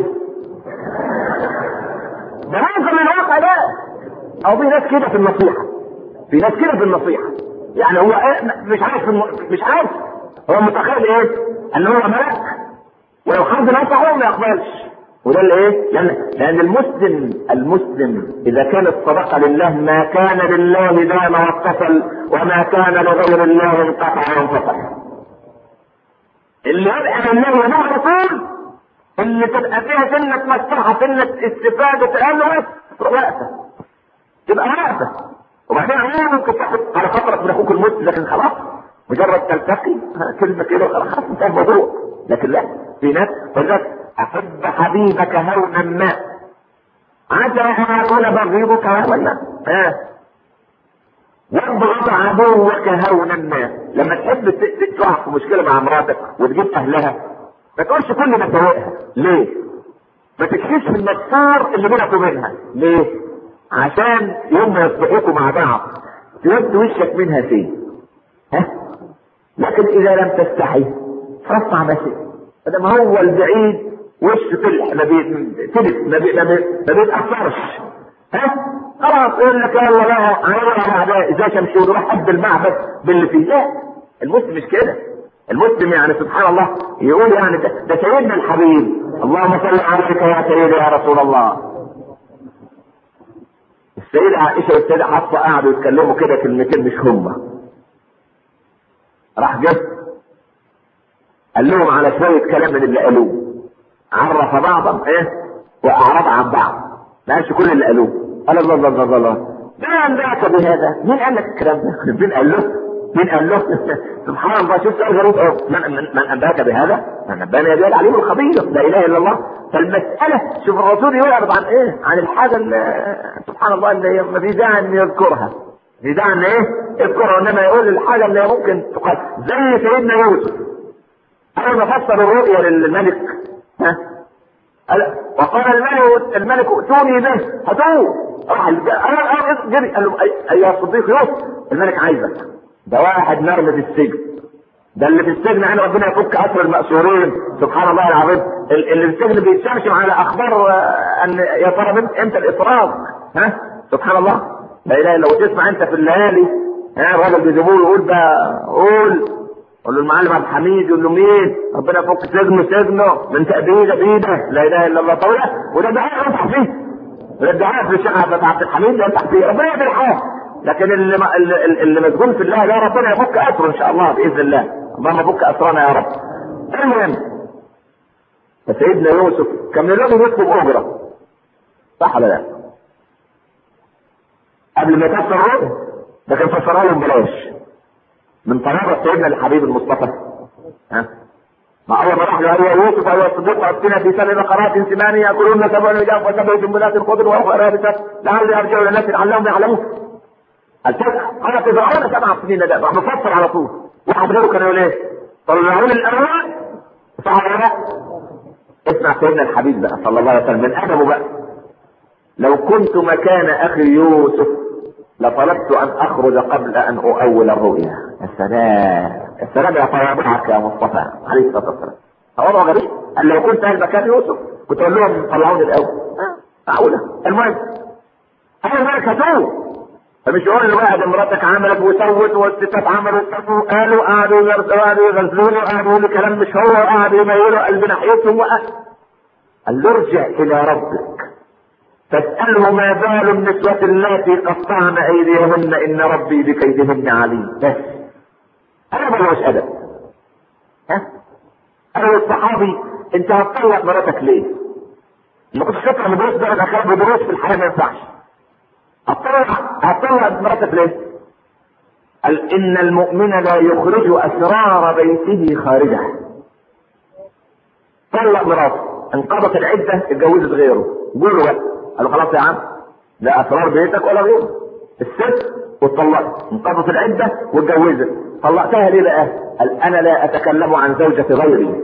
ده منظر من الواقع ده او في ناس كده في النصيحه في ناس كده في النصيحه يعني هو إيه مش عارف مش عارف هو متخيل ايه ان هو ملك ولو حد نصحه ما يقبلش وده اللي ايه لان لان المسلم المسلم اذا كانت الصدقه لله ما كان لله دام واتصل وما كان لغير الله انقطع وانفصل اللي يبقى لله ودام رسول اللي تبقى فيها سنة مصلحة سنة استفادة تأمل وقفة تبقى وقفة وبعدين عموما ممكن تاخد على فترة من اخوك المسلم لكن خلاص مجرد تلتقي كلمة كده خلاص انتهى الموضوع لكن لا في ناس فلذلك احب حبيبك هونا ما عسى ان اكون بغيضك هونا ما ها وابغض عدوك هونا ما لما تحب تقع في مشكلة مع مراتك وتجيب اهلها ما تقولش كل ما تضايقها ليه؟ ما تكشفش المكسور اللي بينك وبينها ليه؟ عشان يوم ما يصبحوكوا مع بعض تود وشك منها فين؟ ها؟ لكن اذا لم تستحي فاصنع ما شئت ما هو البعيد وش طلع ما بيتلف ما بي ما, بي ما بيتاثرش ها؟ خلاص يقول لك يلا بقى على بقى اذا شمشون روح قد المعبد باللي فيه لا المسلم مش كده المسلم يعني سبحان الله يقول يعني ده, ده سيدنا الحبيب اللهم صل عليك يا سيدي يا رسول الله السيدة عائشة والسيدة حفصة قعدوا يتكلموا كده كلمتين مش هما راح جه قال لهم على شوية كلام من اللي قالوه عرف بعضا ايه واعرض عن بعض ما قالش كل اللي قالوه قال الله الله الله الله ما انبأك بهذا مين قال لك الكلام ده مين قال له مين قال له سبحان الله شوف سؤال غريب من, من, من انباك بهذا؟ من انبانا يا العليم الخبير لا اله الا الله فالمساله شوف الرسول يعرض عن ايه؟ عن الحاجه اللي سبحان الله اللي ما في داعي ان يذكرها في داعي ان ايه؟ يذكرها انما يقول الحاجه اللي ممكن تقال زي سيدنا يوسف اول ما فسر الرؤيا للملك ها وقال الملك الملك ائتوني به هاتوه راح انا جري قال له ايها الصديق يوسف الملك عايزك ده واحد مرمي في السجن ده اللي في السجن يعني ربنا يفك اسر المأسورين سبحان الله العظيم اللي في السجن بيتشمشم على اخبار ان يا ترى امتى الافراج ها سبحان الله لا اله الا الله وتسمع انت في الليالي ها الراجل بيجيبوه يقول بقى قول قول له المعلم عبد الحميد يقول له مين؟ ربنا يفك سجنه سجنه من تأبيده بيده لا اله الا الله طويله وده دعاء ينصح فيه وده دعاء في الشيخ عبد الحميد ينصح فيه ربنا يهدي الحال لكن اللي اللي, اللي مسجون في الله لا ربنا يفك اسره ان شاء الله باذن الله اللهم فك اسرنا يا رب المهم فسيدنا يوسف كان لازم يطلب اجره صح ولا لا؟ قبل ما يفسر الرؤيا ده كان فسرها لهم بلاش من طريقه سيدنا الحبيب المصطفى ها ما اول ما راح له يا يوسف ايها الصديق اتنا في سبع بقرات سمان ياكلون سبع رجال وسبع جنبلات خضر واخرى رابطات لعلي ارجع الى الناس لعلهم يعلمون الفقه قال في فرعون سبع سنين ده راح مفسر على طول واحد غيره كان يقول ايه؟ طلعون الاول صح ولا لا؟ اسمع سيدنا الحبيب بقى صلى الله عليه وسلم من ادبه بقى لو كنت مكان اخي يوسف لطلبت ان اخرج قبل ان اؤول الرؤيا يا سلام يا سلام يا طيابعك يا مصطفى عليه الصلاه والسلام وضع غريب قال لو كنت اهل مكان يوسف كنت اقول لهم طلعوني الاول معقوله المهم انا الملك هتوه فمش يقول له واحد مراتك عملت وسوت والستات عملوا وسووا قالوا قعدوا يغسلوا قعدوا يغسلوا قعدوا يقولوا كلام مش هو قعدوا يميلوا قلب ناحيتهم قال له ارجع الى ربك فاسأله ما بال النسوة اللاتي قطعن ايديهن ان ربي بكيدهن عليم بس انا ملوش ادب ها انا والصحابي انت هتطلق مراتك ليه؟ ما كنتش تطلع من دروس درجة اخر بدروس في الحياة ما ينفعش هتطلع هتطلع مراتك ليه؟ قال ان المؤمن لا يخرج اسرار بيته خارجه طلق مراته انقضت العده اتجوزت غيره قول له بقى قال له خلاص يا عم لا اسرار بيتك ولا غيره الست واتطلقت انقضت العده واتجوزت طلقتها ليه بقى؟ قال انا لا اتكلم عن زوجة غيري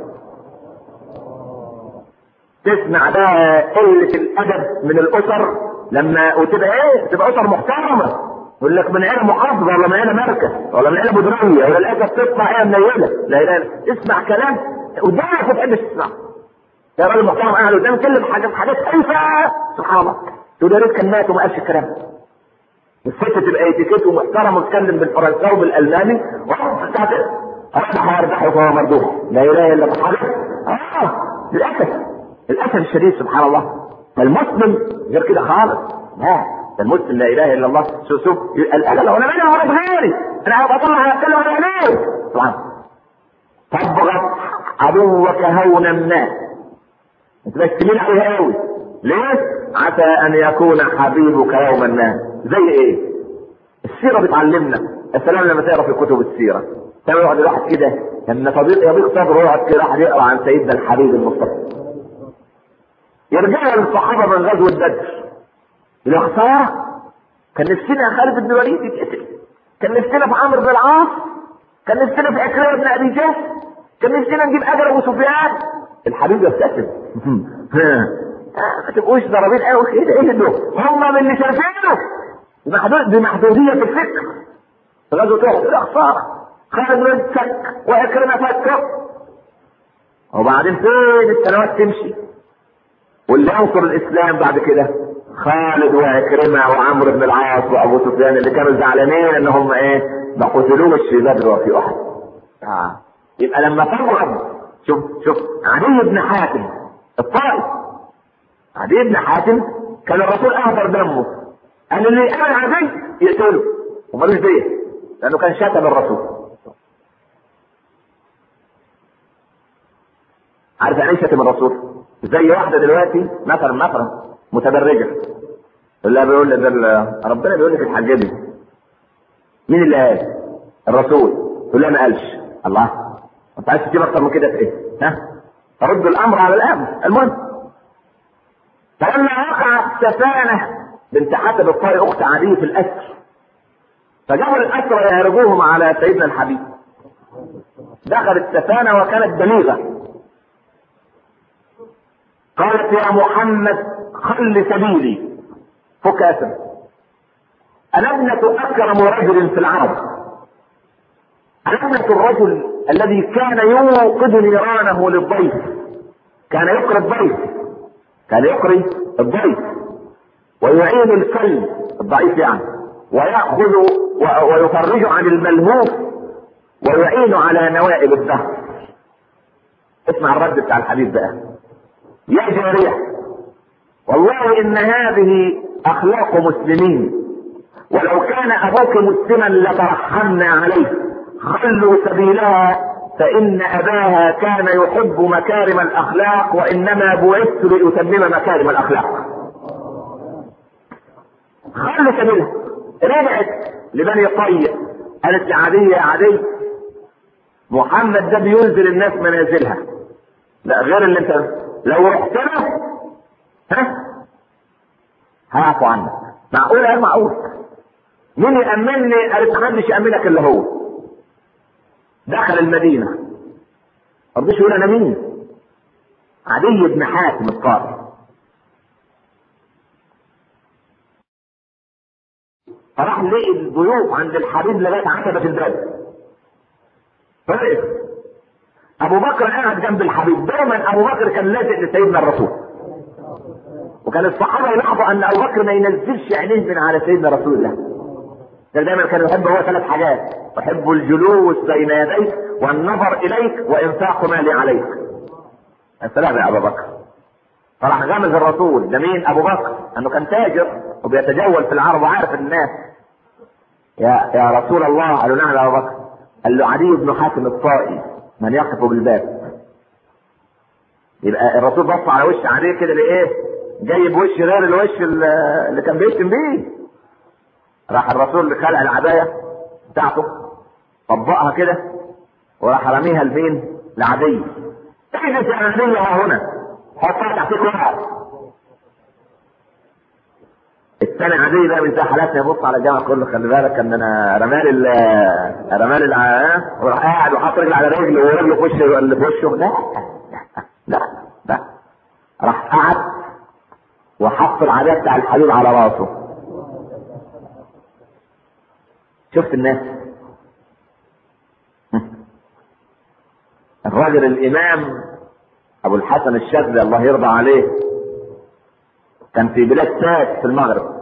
تسمع بقى قلة الأدب من الأسر لما وتبقى إيه؟ تبقى أسر محترمة يقول لك من عيلة محافظة ولا من عيلة مركز ولا من عيلة مدرية ولا للأسف تطلع عيلة منيلة لا إله إلا اسمع كلام قدامك ما تحبش تسمع يا راجل محترم قاعد قدام كلم حاجات حاجات خايفة سبحان الله تقول يا ريت كان مات وما قالش الكلام الست تبقى اتيكيت ومحترم وتتكلم بالفرنساوي وبالالماني وحط بتاعت اصبح يربح وهو مردوح لا اله الا الله اه للاسف للاسف الشديد سبحان الله فالمسلم غير كده خالص لا ده المسلم لا اله الا الله شوف شوف انا لو انا مالي ولا غيري انا بطلع اتكلم عن عينيه سبحان تبغض عدوك هونا ما انت بس تميل عليه قوي ليه؟ عسى ان يكون حبيبك يوما ما زي ايه؟ السيره بتعلمنا السلام لما تقرا في كتب السيره كان يقعد الواحد كده لما صديق يضيق صدره يقعد كده واحد يقرا عن سيدنا الحبيب المصطفى يرجع للصحابه من غزوه بدر يا خساره كان نفسنا خالد بن الوليد يتقتل كان نفسنا في عمرو بن العاص كان نفسنا في عكرمه بن ابي جهل كان نفسنا نجيب اجر ابو سفيان الحبيب يبتسم ما تبقوش ضربين قوي كده ايه دول هم من اللي شايفينه بمحدود بمحدوديه في الفكر غزوه احد يا خساره خالد بن سك وعكرمه فكر وبعدين فين السنوات تمشي واللي ينصر الاسلام بعد كده خالد وعكرمه وعمرو بن العاص وابو سفيان اللي كانوا زعلانين ان هم ايه ما قتلوش في بدر وفي احد آه. يبقى لما تبغض شوف شوف علي بن حاتم الطائف علي بن حاتم كان الرسول اهدر دمه قال اللي يقابل عدي يقتله ومالوش ديه لانه كان شتم الرسول عارف يعني ايه شتم الرسول؟ زي واحده دلوقتي مثلا مثلا متبرجه يقول لها بيقول لي ده ربنا بيقول لك اتحجبي مين اللي قال؟ الرسول تقول لها ما قالش الله انت عايز تجيب اكتر من كده في ايه؟ ها؟ ترد الامر على الامر المهم فلما وقعت سفانه بنت حسب الطائي اخت عدي في الاسر فجابوا الاسرى يهرجوهم على سيدنا الحبيب دخلت سفانه وكانت بليغه قالت يا محمد خل سبيلي فك اسم انا ابنة اكرم رجل في العرب انا ابنة الرجل الذي كان يوقد نيرانه للضيف كان يقري الضيف كان يقري الضيف ويعين الكلب الضعيف يعني ويأخذ ويفرج عن الملهوف ويعين على نوائب الدهر اسمع الرد بتاع الحديث بقى يا جارية والله ان هذه اخلاق مسلمين ولو كان ابوك مسلما لترحمنا عليه خلوا سبيلها فان اباها كان يحب مكارم الاخلاق وانما بعثت لاتمم مكارم الاخلاق خلوا سبيلها رجعت لبني طيب قالت لعدي يا عدي محمد ده بينزل الناس منازلها لا غير اللي انت لو رحت له ها هعفو عنك معقول يا معقول مين يأمنني قالت محدش يأمنك الا هو دخل المدينة ما رضيش يقول انا مين عدي بن حاتم الطائي فراح لقي الضيوف عند الحبيب لغايه عتبه الباب فوقف ابو بكر قاعد جنب الحبيب دايما ابو بكر كان لازق لسيدنا الرسول وكان الصحابه يلاحظوا ان ابو بكر ما ينزلش عينيه من على سيدنا رسول الله ده دايما كان يحب هو ثلاث حاجات يحب الجلوس بين يديك والنظر اليك وانفاق مالي عليك السلام يا ابو بكر فراح غمز الرسول ده مين ابو بكر انه كان تاجر وبيتجول في العرب وعارف الناس يا يا رسول الله قالوا نعم يا ابو بكر قال له عدي بن حاتم الطائي من يقف بالباب يبقى الرسول بص على وش عدي كده لايه جايب وش غير الوش اللي كان بيشتم بيه راح الرسول خلع العبايه بتاعته طبقها كده وراح رميها لمين؟ لعدي اجلس يا عدي ها هنا حطها تحت واحد الثاني عادي بقى من حالاتنا يبص على الجامع كله خلي بالك ان انا رمال ال رمال ال وراح قاعد وحاطط رجل على رجل ورجله في وشه اللي في وشه لا لا لا راح قعد وحط العادات بتاع الحبيب على راسه شفت الناس الراجل الامام ابو الحسن الشاذلي الله يرضى عليه كان في بلاد فاس في المغرب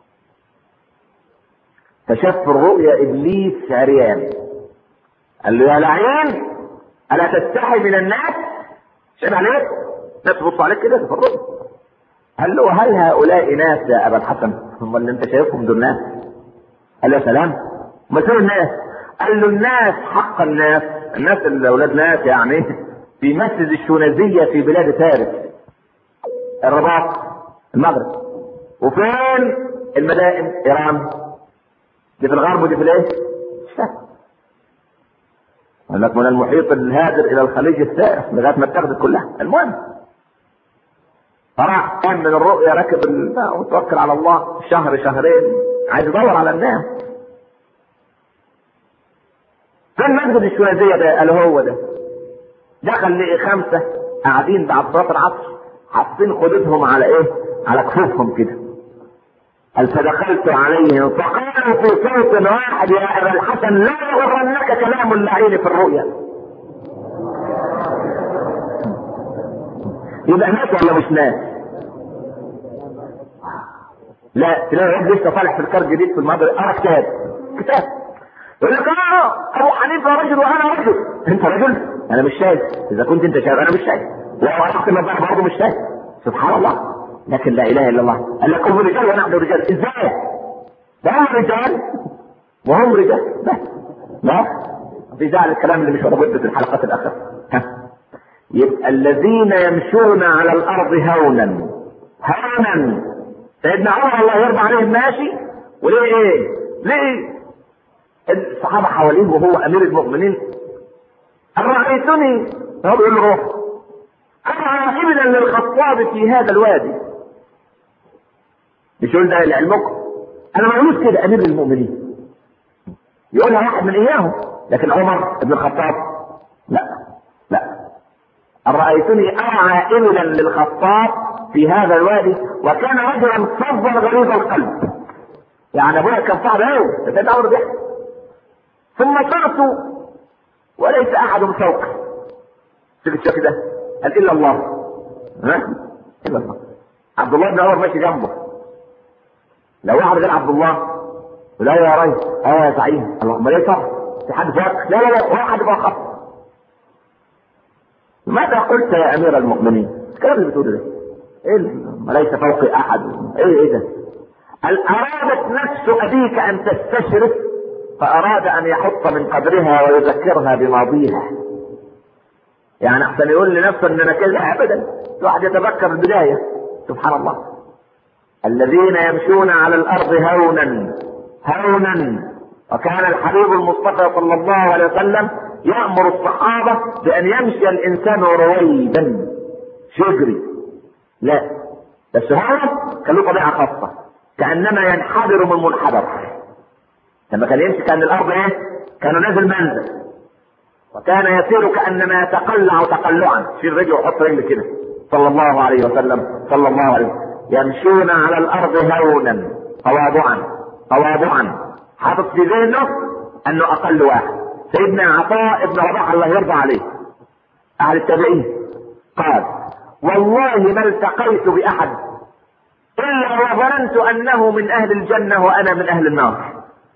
فشاف في الرؤيا ابليس عريان قال له يا لعين الا تستحي من الناس شايف عليك الناس تبص عليك كده في الرؤيا قال له هل هؤلاء ناس يا ابا الحسن هم اللي انت شايفهم دول ناس قال له يا سلام ما دول الناس قال له الناس حق الناس الناس اللي اولاد ناس يعني في مسجد الشونازية في بلاد فارس الرباط المغرب وفين المدائن ايران دي في الغرب ودي في الايه قال لك من المحيط الهادر الى الخليج السائر لغايه ما اتخذت كلها المهم فراح كان من الرؤيا ركب وتوكل على الله شهر شهرين عايز يدور على الناس فين مسجد الشونازية ده قال هو ده دخل لقي خمسة قاعدين بعد صلاة العصر حاطين خدودهم على ايه؟ على كفوفهم كده. قال فدخلت عليهم فقالوا في صوت واحد يا ابا الحسن لا يغرنك كلام اللعين في الرؤيا. يبقى ناس ولا مش ناس؟ لا تلاقي واحد لسه طالع في الكار جديد في المدرسة قرا كتاب كتاب يقول لك اه ابو حنيفه رجل وانا رجل انت رجل انا مش شايف اذا كنت انت شايف انا مش شايف لو عرفت المذبح برضه مش شايف سبحان الله لكن لا اله الا الله قال لك هم رجال ونحن رجال ازاي ده هم رجال وهم رجال بس لا في داعي الكلام اللي مش موجود في الحلقات الاخيره يبقى الذين يمشون على الارض هونا هونا سيدنا عمر الله يرضى عليه ماشي وليه ايه؟ ليه الصحابه حواليه وهو امير المؤمنين أرأيتني هو بيقول له روح أرى إبلا للخطاب في هذا الوادي مش يقول ده لعلمكم أنا مولود كده أمير المؤمنين يقولها واحد من إياهم لكن عمر بن الخطاب لا لا أرأيتني أرعى إبلا للخطاب في هذا الوادي وكان رجلا فظا غليظ القلب يعني ابويا كان صعب قوي ده عمر بيحكي ثم صرت وليس احد فوقي شوف الشيخ ده قال الا الله ها الا الله عبد الله بن عمر ماشي جنبه لو واحد غير عبد الله لا يا ريس اه يا سعيد الله ما ليه في حد فوق لا لا لا واحد فوق ماذا قلت يا امير المؤمنين الكلام اللي بتقوله ده ايه ما ليس فوقي احد ايه ايه ده هل ارادت نفس ابيك ان تستشرف فاراد ان يحط من قدرها ويذكرها بماضيها يعني احسن يقول لنفسه ان انا كذا ابدا الواحد يتذكر البدايه سبحان الله الذين يمشون على الارض هونا هونا وكان الحبيب المصطفى صلى الله عليه وسلم يامر الصحابه بان يمشي الانسان رويدا شجري لا بس هو كان له طبيعه خاصه كانما ينحدر من منحدر لما كان يمشي كان الارض ايه؟ كان نازل منزل وكان يسير كانما يتقلع تقلعا في الرجل ويحط رجل كده صلى الله عليه وسلم صلى الله عليه وسلم يمشون على الارض هونا تواضعا تواضعا حاطط في ذهنه انه اقل واحد سيدنا عطاء بن رباح الله يرضى عليه اهل التابعين قال والله ما التقيت باحد الا وظننت انه من اهل الجنه وانا من اهل النار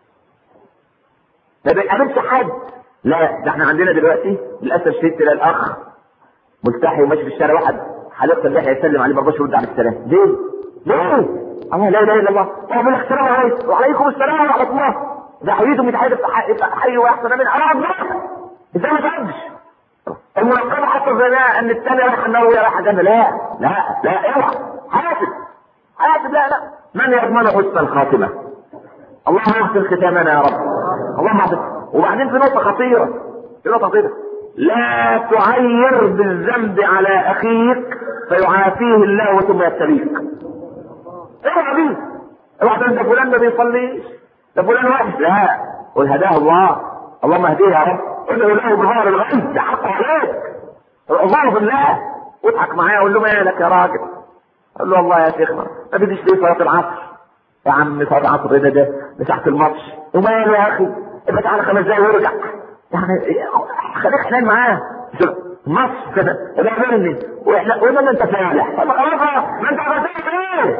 ما بيقابلش حد لا ده احنا عندنا دلوقتي للاسف الشديد تلاقي الاخ ملتحي وماشي في الشارع واحد حلقه اللحيه يسلم عليه ما رضاش يرد على السلام ليه؟ ليه؟ الله لا اله الا الله طب السلام عليكم وعليكم السلام ورحمه الله ده حييتم يتحيي يبقى حي واحسن من انا اقعد ازاي ما تقعدش؟ المنقبه حتى زي ما ان الثاني راح النار وهي رايحه جنه لا لا لا اوعى حاسب حاسب لا لا من يضمن حسن الخاتمه؟ اللهم احسن ختامنا يا رب اللهم احسن وبعدين في نقطه خطيره في نقطه خطيره لا تعير بالذنب على اخيك فيعافيه الله ثم يبتليك اوعى بيه اوعى تقول ده فلان ما بيصليش ده فلان وحش لا قل هداه الله اللهم اهديه يا رب ادعو له بظهر الغيب ده حق عليك الله بالله واضحك معايا قول له مالك يا راجل قال له والله يا شيخنا ما بديش ليه صلاه العصر يا عم صلاه العصر ده ده ده ساعه الماتش وماله يا اخي ابقى تعالى خمس دقايق وارجع يعني خليك حنين معاه ماتش كده ابقى مني واحنا قلنا ان انت فالح طب خلاص ما انت عملت ايه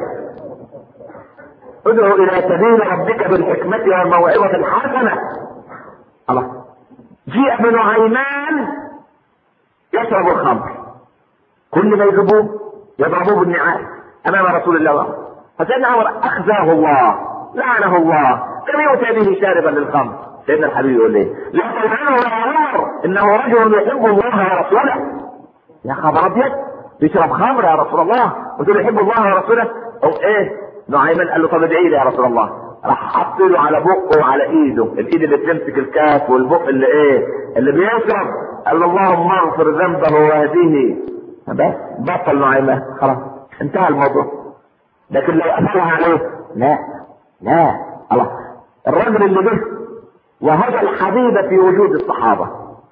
ادعو الى سبيل ربك بالحكمة والموعظة الحسنة الله جيء ابن عيمان يشرب الخمر كل ما يجيبوه يضربوه بالنعال امام رسول الله فسيدنا عمر اخزاه الله لعنه الله لم يؤتى به شاربا للخمر سيدنا الحبيب يقول ايه لا تلعنه يا عمر انه رجل يحب الله ورسوله يا خبر ابيض يشرب خمر يا رسول الله وتقول يحب الله ورسوله او ايه نعيمان قال له طب ادعي لي يا رسول الله راح حط له على بقه وعلى ايده الايد اللي بتمسك الكاس والبق اللي ايه اللي بيشرب قال له اللهم اغفر ذنبه واهديه بس بطل نعيمان خلاص انتهى الموضوع لكن لو قفلها عليه لا لا الله الرجل اللي جه وهذا الحبيب في وجود الصحابة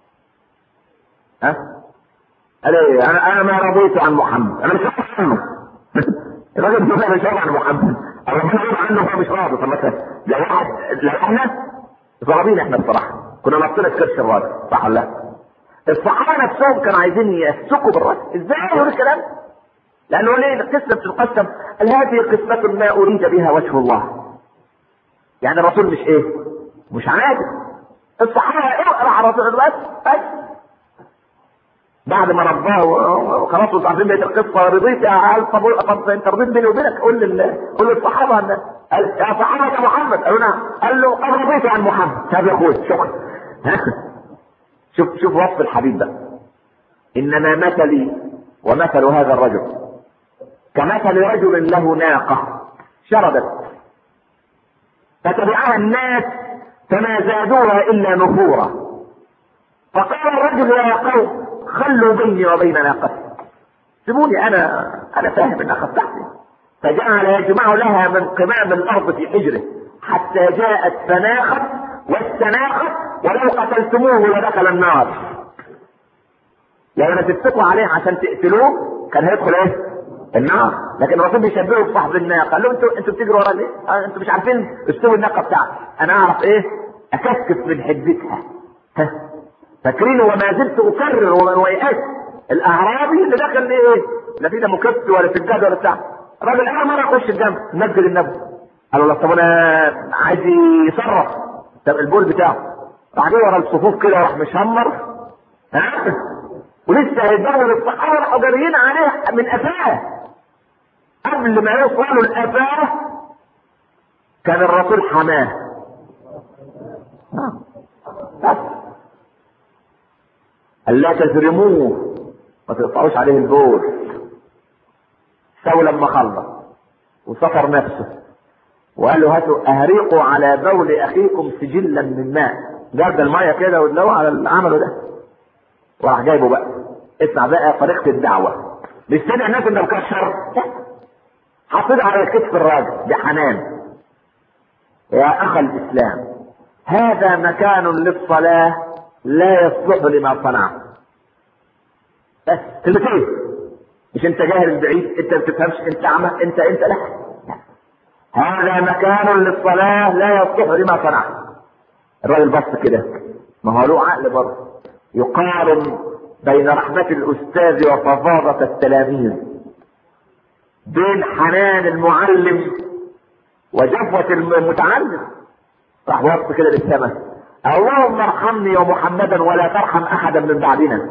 ها قال ايه انا انا ما رضيت عن محمد انا مش راضي عنه الراجل ده مش راضي عن محمد ربنا يقول عنه هو مش راضي طب مثلا لو واحد لو احنا ضربين احنا بصراحه كنا نطينا كرش الراجل صح ولا لا؟ الصحابه نفسهم كانوا عايزين يسكوا بالراجل ازاي يقول الكلام لانه ليه القسمه بتتقسم قال هذه قسمه ما اريد بها وجه الله يعني الرسول مش ايه مش عادل الصحابه اقرا على الرسول بس بس بعد ما رباه وخلاص انتوا عارفين بقيه القصه رضيت يا عيال طب طب انت رضيت بيني وبينك قول لل قول للصحابه ان قال يا صحابه محمد قالوا نعم قال له قد رضيت عن محمد طب يا اخوي شكرا شوف شوف وصف الحبيب بقى انما مثلي ومثل هذا الرجل كمثل رجل له ناقه شردت فتبعها الناس فما زادوها الا نفورا فقال الرجل يا قوم خلوا بيني وبين ناقتي سيبوني انا انا فاهم الناقه بتاعتي فجعل يجمع لها من قمام الارض في حجره حتى جاءت فناخت واستناخت ولو قتلتموه لدخل النار يعني تتفقوا عليه عشان تقتلوه كان هيدخل ايه؟ النار لكن الرسول بيشبهه بصاحب الناقه قال له انتوا انتوا بتجروا ورا ليه؟ آه انتوا مش عارفين اسلوب الناقه بتاعتي انا اعرف ايه؟ اكثف من حدتها ها فاكرين وما زلت اكرر ومن ويأس الاعرابي اللي دخل ليه ايه؟ لا في ده مكت ولا سجاده ولا بتاع الراجل اول مره يخش الجنب مسجد النبي قال له طب انا عايز يصرف طب البول بتاعه راح جه ورا الصفوف كده وراح مشمر ها ولسه هيدور الصحابه راحوا جاريين عليه من قفاه قبل ما يوصلوا لقفاه كان الرسول حماه بس قال لا تزرموه ما تقطعوش عليه البول سو لما خلص وسطر نفسه وقال له هاتوا اهريقوا على بول اخيكم سجلا من ماء جاب الميه كده ودلو على اللي عمله ده وراح جايبه بقى اسمع بقى طريقه الدعوه مش سامع الناس انت مكشر حطيت على كتف الراجل بحنان يا اخ الاسلام هذا مكان للصلاه لا يصلح لما صنع بس كلمتين مش انت جاهل بعيد انت ما بتفهمش انت اعمى انت انت لا هذا مكان للصلاة لا يصلح لما صنع الراجل بص كده ما هو له عقل برضه يقارن بين رحمة الأستاذ وفظاظة التلاميذ بين حنان المعلم وجفوة المتعلم راح بص كده للسماء اللهم ارحمني ومحمدا ولا ترحم احدا من بعدنا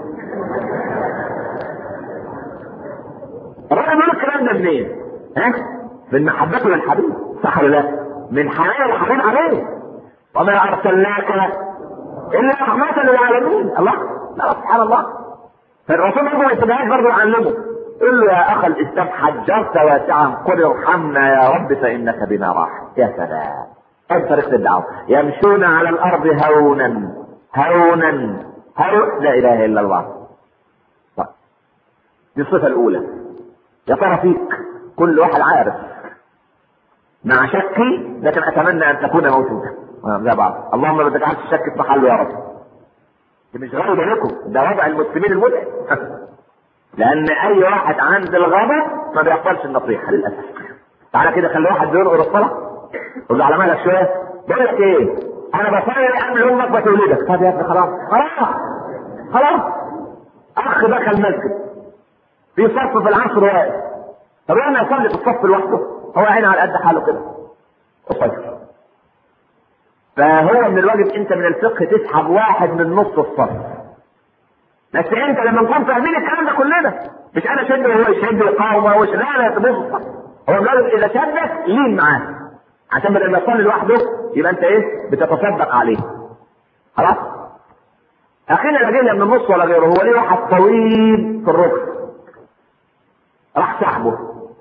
الراجل بيقول الكلام ده منين؟ ها؟ من محبته للحبيب صح ولا لا؟ من حنان الحبيب عليه وما ارسلناك الا رحمة للعالمين الله لا سبحان الله فالرسول برضه ما يسيبهاش برضه يعلمه قل له يا اخ الاسلام حجرت واسعا قل ارحمنا يا رب فانك بنا راحم يا سلام هذه طريقة الدعوة يمشون على الأرض هونا هونا هو لا إله إلا الله طيب. دي الصفة الأولى يا ترى فيك كل واحد عارف مع شكي لكن اتمنى ان تكون موجوده زي بعض اللهم ما تجعلش الشك في محله يا رب دي مش غريبه لكم ده وضع المسلمين المتعب لان اي واحد عند الغضب ما بيقبلش النصيحه للاسف تعالى كده خلي واحد بينقر الصلاه قول له على مالك شويه بقول لك ايه انا بصلي قبل امك بتولدك طب يا ابني خلاص خلاص خلاص اخ دخل مسجد في صف في العصر واقف طب انا اصلي في الصف لوحده هو عينه على قد حاله كده قصير فهو من الواجب انت من الفقه تسحب واحد من نص الصف بس انت لما نكون فاهمين الكلام ده كلنا مش انا شد وهو يشد يقاوم وهو يشد لا لا تبص الصف هو الواجب اذا شدك لين معاه عشان بدل ما يصلي لوحده يبقى انت ايه بتتصدق عليه خلاص اخينا لا جاي من النص ولا غيره هو ليه واحد طويل في الركن راح سحبه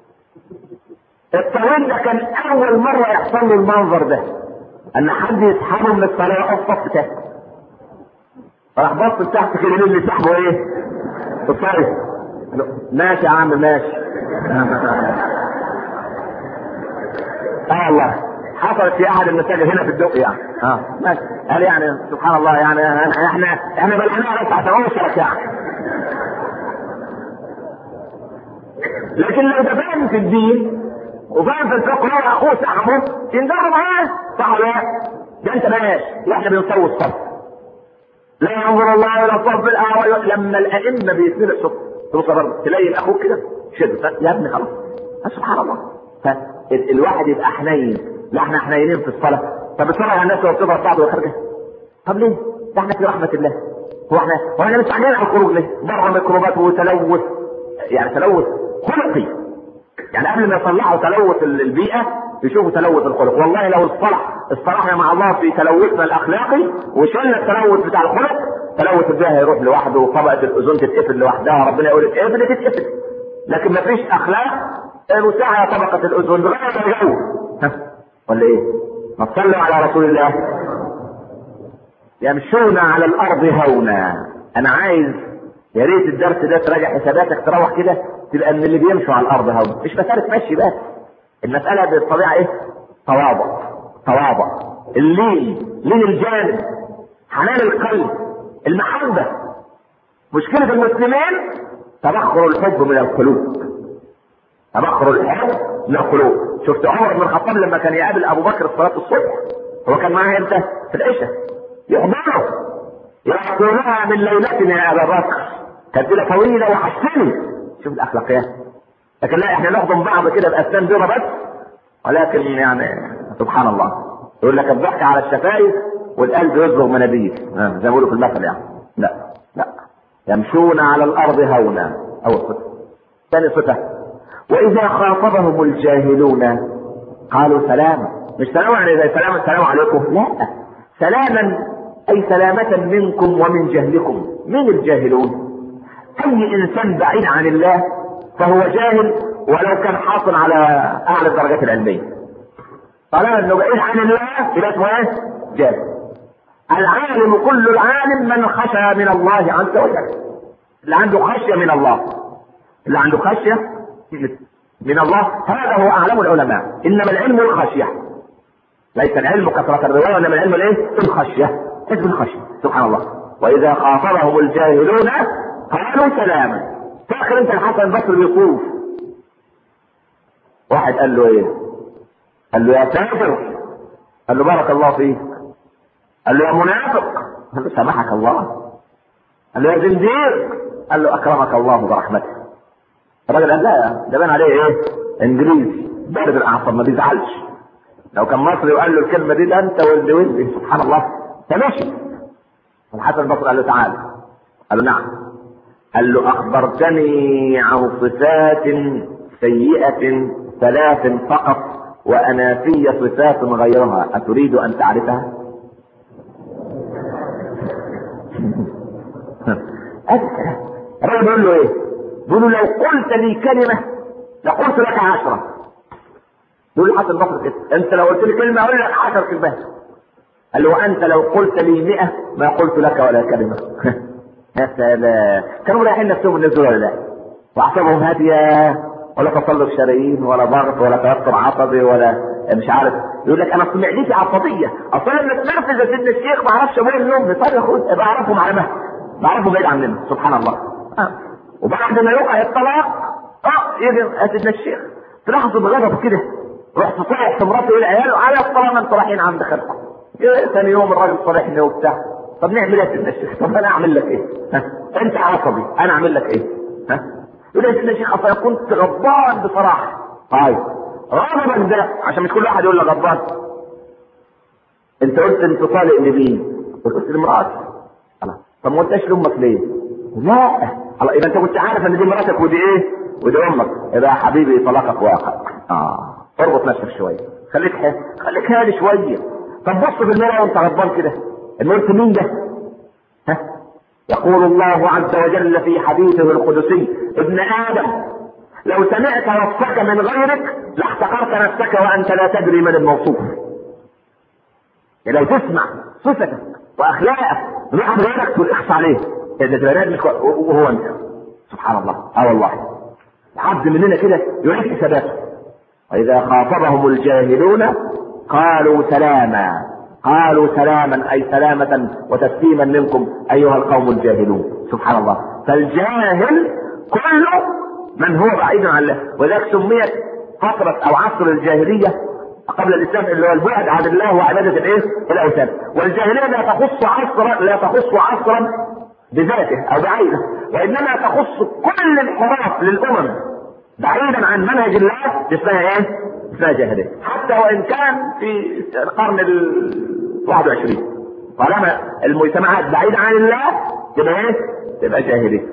الطويل ده كان اول مره يحصل له المنظر ده ان حد يسحبه من الصلاه الصف تحت راح بص تحت كده مين اللي سحبه ايه؟ الطريق ماشي يا عم ماشي اه والله حصلت في احد المساجد هنا في الدق يعني اه ماشي قال يعني سبحان الله يعني احنا احنا بلعناها بس عشان اوصلك يعني لكن لو ده فاهم في الدين وفاهم في الفقه هو اخوه صاحبه ينزلوا معاه صح ولا لا؟ ده انت ماشي واحنا بنسوي الصف لا ينظر الله الى الصف الاعلى لما الائمه بيسندوا الصف توصل برضه تلاقي اخوك كده شد يا ابني خلاص سبحان الله فالواحد يبقى حنين لا احنا حنينين في الصلاه طب الصلاه على الناس وهي بتضرب بعض وخارجه طب ليه؟ ده احنا في رحمه الله هو احنا هو احنا مش عاملين على الخروج ليه؟ بره ميكروبات وتلوث يعني تلوث خلقي يعني قبل ما يصلحوا تلوث البيئه يشوفوا تلوث الخلق والله لو اصطلح اصطلحنا مع الله في تلوثنا الاخلاقي وشلنا التلوث بتاع الخلق تلوث البيئه هيروح لوحده وطبقه الاوزون تتقفل لوحدها ربنا يقول اتقفل تتقفل لكن ما فيش اخلاق مساعة طبقة الأذن بغير الجو ولا إيه؟ ما تصلوا على رسول الله يمشون على الأرض هونا أنا عايز يا ريت الدرس ده تراجع حساباتك تروح كده تبقى من اللي بيمشوا على الأرض هونا مش مسألة مشي بس المسألة بالطبيعة إيه؟ تواضع تواضع اللين لين الجانب حنان القلب المحبة مشكلة المسلمين تبخر الحب من القلوب تبخر الحب من القلوب شفت عمر بن الخطاب لما كان يقابل ابو بكر في صلاه الصبح هو كان معاه امتى؟ في العشاء يحضره يحضرها من ليلتنا يا ابا بكر كانت ليله طويله وحشتني شوف الاخلاقيات لكن لا احنا نحضن بعض كده باسنان بيضه بس ولكن يعني سبحان الله يقول لك الضحك على الشفايف والقلب يصبغ مناديل زي ما بيقولوا في المثل يعني لا لا يمشون على الارض هونا اول صفه ثاني صفه واذا خاطبهم الجاهلون قالوا سلاما مش سلام يعني زي سلام السلام عليكم لا سلاما اي سلامة منكم ومن جهلكم من الجاهلون اي انسان بعيد عن الله فهو جاهل ولو كان حاصل على اعلى الدرجات العلمية طالما انه بعيد عن الله يبقى اسمه ايه؟ جاهل العالم كل العالم من خشى من الله عز وجل اللي عنده خشية من الله اللي عنده خشية من الله هذا هو اعلم العلماء انما العلم الخشيه ليس العلم كثرة الرواية انما العلم الايه؟ الخشية اسم الخشية سبحان الله واذا خاطبهم الجاهلون قالوا سلاما فاكر انت الحسن البصري بيطوف واحد قال له ايه؟ قال له يا كافر قال له بارك الله فيك قال له يا منافق قال له سامحك الله قال له يا زنديق قال له اكرمك الله برحمته الراجل قال لا ده بان عليه ايه؟ انجليزي بارد الاعصاب ما بيزعلش لو كان مصري وقال له الكلمه دي ده انت واللي ولدي سبحان الله فمشي الحسن البصري قال له تعالى قال له نعم قال له اخبرتني عن صفات سيئه ثلاث فقط وانا في صفات غيرها اتريد ان تعرفها الراجل بيقول له ايه بيقول له لو قلت لي كلمة لقلت لك عشرة يقول له حسن البصري كده انت لو قلت لي كلمة اقول لك عشر كلمات قال له وانت لو قلت لي مئة ما قلت لك ولا كلمة يا سلام كانوا رايحين نفسهم الناس ولا لا واعصابهم هادية ولا تصلب شرايين ولا ضغط ولا توتر عصبي ولا مش عارف يقول لك انا معدتي عصبيه اصلا لما تنرفز يا سيدنا الشيخ ما اعرفش ابويا النوم طيب يا اخويا ابقى اعرفهم على مهل بعرفه بعيد عننا سبحان الله آه. وبعد ما يقع الطلاق اه يجي يا سيدنا الشيخ تلاحظوا بغضب كده رحت صالح في مراته والعيال على الطلاق انتوا رايحين عند خالكم ثاني يوم الراجل صالحني وبتاع طب نعمل ايه يا سيدنا الشيخ طب انا اعمل لك ايه ها؟ انت عصبي انا اعمل لك ايه ها يقول يا سيدنا الشيخ اصلا كنت غضبان بصراحه طيب غضبك ده عشان مش كل واحد يقول لك غضبان انت قلت انت طالق لمين؟ قلت لمراتي طب ما قلتش لامك ليه؟ لا الله يبقى انت كنت عارف ان دي مراتك ودي ايه؟ ودي امك يبقى يا حبيبي طلاقك واقع اه اربط نفسك شويه خليك ح... خليك هادي شويه طب بص في المرأة وانت غضبان كده ان قلت مين ده؟ ها؟ يقول الله عز وجل في حديثه القدسي ابن ادم لو سمعت وصفك من غيرك لاحتقرت نفسك وانت لا تدري من الموصوف لو تسمع صفتك واخلاقك من واحد غيرك تقول اخص عليه ده تبقى مش وهو انت سبحان الله اه والله عبد مننا كده يعيش حساباته واذا خاطبهم الجاهلون قالوا سلاما قالوا سلاما اي سلامة وتسليما منكم ايها القوم الجاهلون سبحان الله فالجاهل كله من هو بعيد عن الله ولذلك سميت فترة او عصر الجاهلية قبل الاسلام اللي هو البعد عن الله وعبادة الايه؟ الاوثان والجاهلية لا تخص عصرا لا تخص عصرا بذاته او بعينه وانما تخص كل انحراف للامم بعيدا عن منهج الله اسمها ايه؟ اسمها جاهلية حتى وان كان في القرن ال 21 طالما المجتمعات بعيدة عن الله تبقى ايه؟ تبقى جاهلية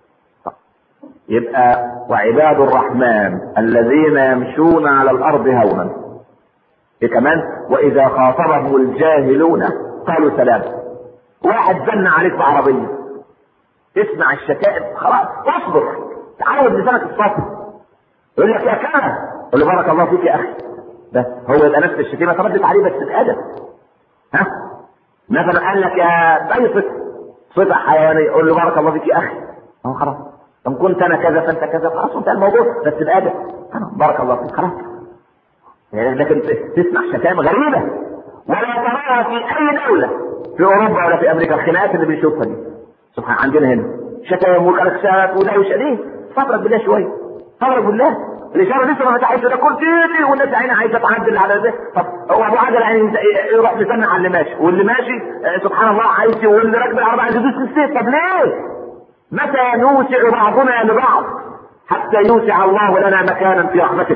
يبقى وعباد الرحمن الذين يمشون على الارض هونا إيه كمان واذا خاطبهم الجاهلون قالوا سلام واحد زن عليك بعربيه تسمع الشتائم خلاص اصبر تعود لسانك الصبر يقول لك يا كان قول له بارك الله فيك يا اخي بس هو يبقى نفس الشتيمه تردد عليه بس بادب ها مثلا قال لك يا بيصف صفه حيوانيه يقول له بارك الله فيك يا اخي اهو خلاص ان كنت انا كذا فانت كذا خلاص انتهى الموضوع بس بادب بارك الله فيك خلاص لكن تسمع شتائم غريبه ولا تراها في اي دوله في اوروبا ولا في امريكا الخناقات اللي بنشوفها دي سبحان عندنا هنا شتائم وكلاكسات ودوشه دي فضلك بالله شويه فضلك بالله الاشاره لسه ما فتحتش ده كرسي والناس عينها عايزه تعدل على ده طب هو ابو عجل يعني يروح يسمع على اللي ماشي واللي ماشي سبحان الله عايز واللي راكب العربيه عايز يدوس السيف طب ليه؟ متى نوسع بعضنا لبعض حتى يوسع الله لنا مكانا في رحمته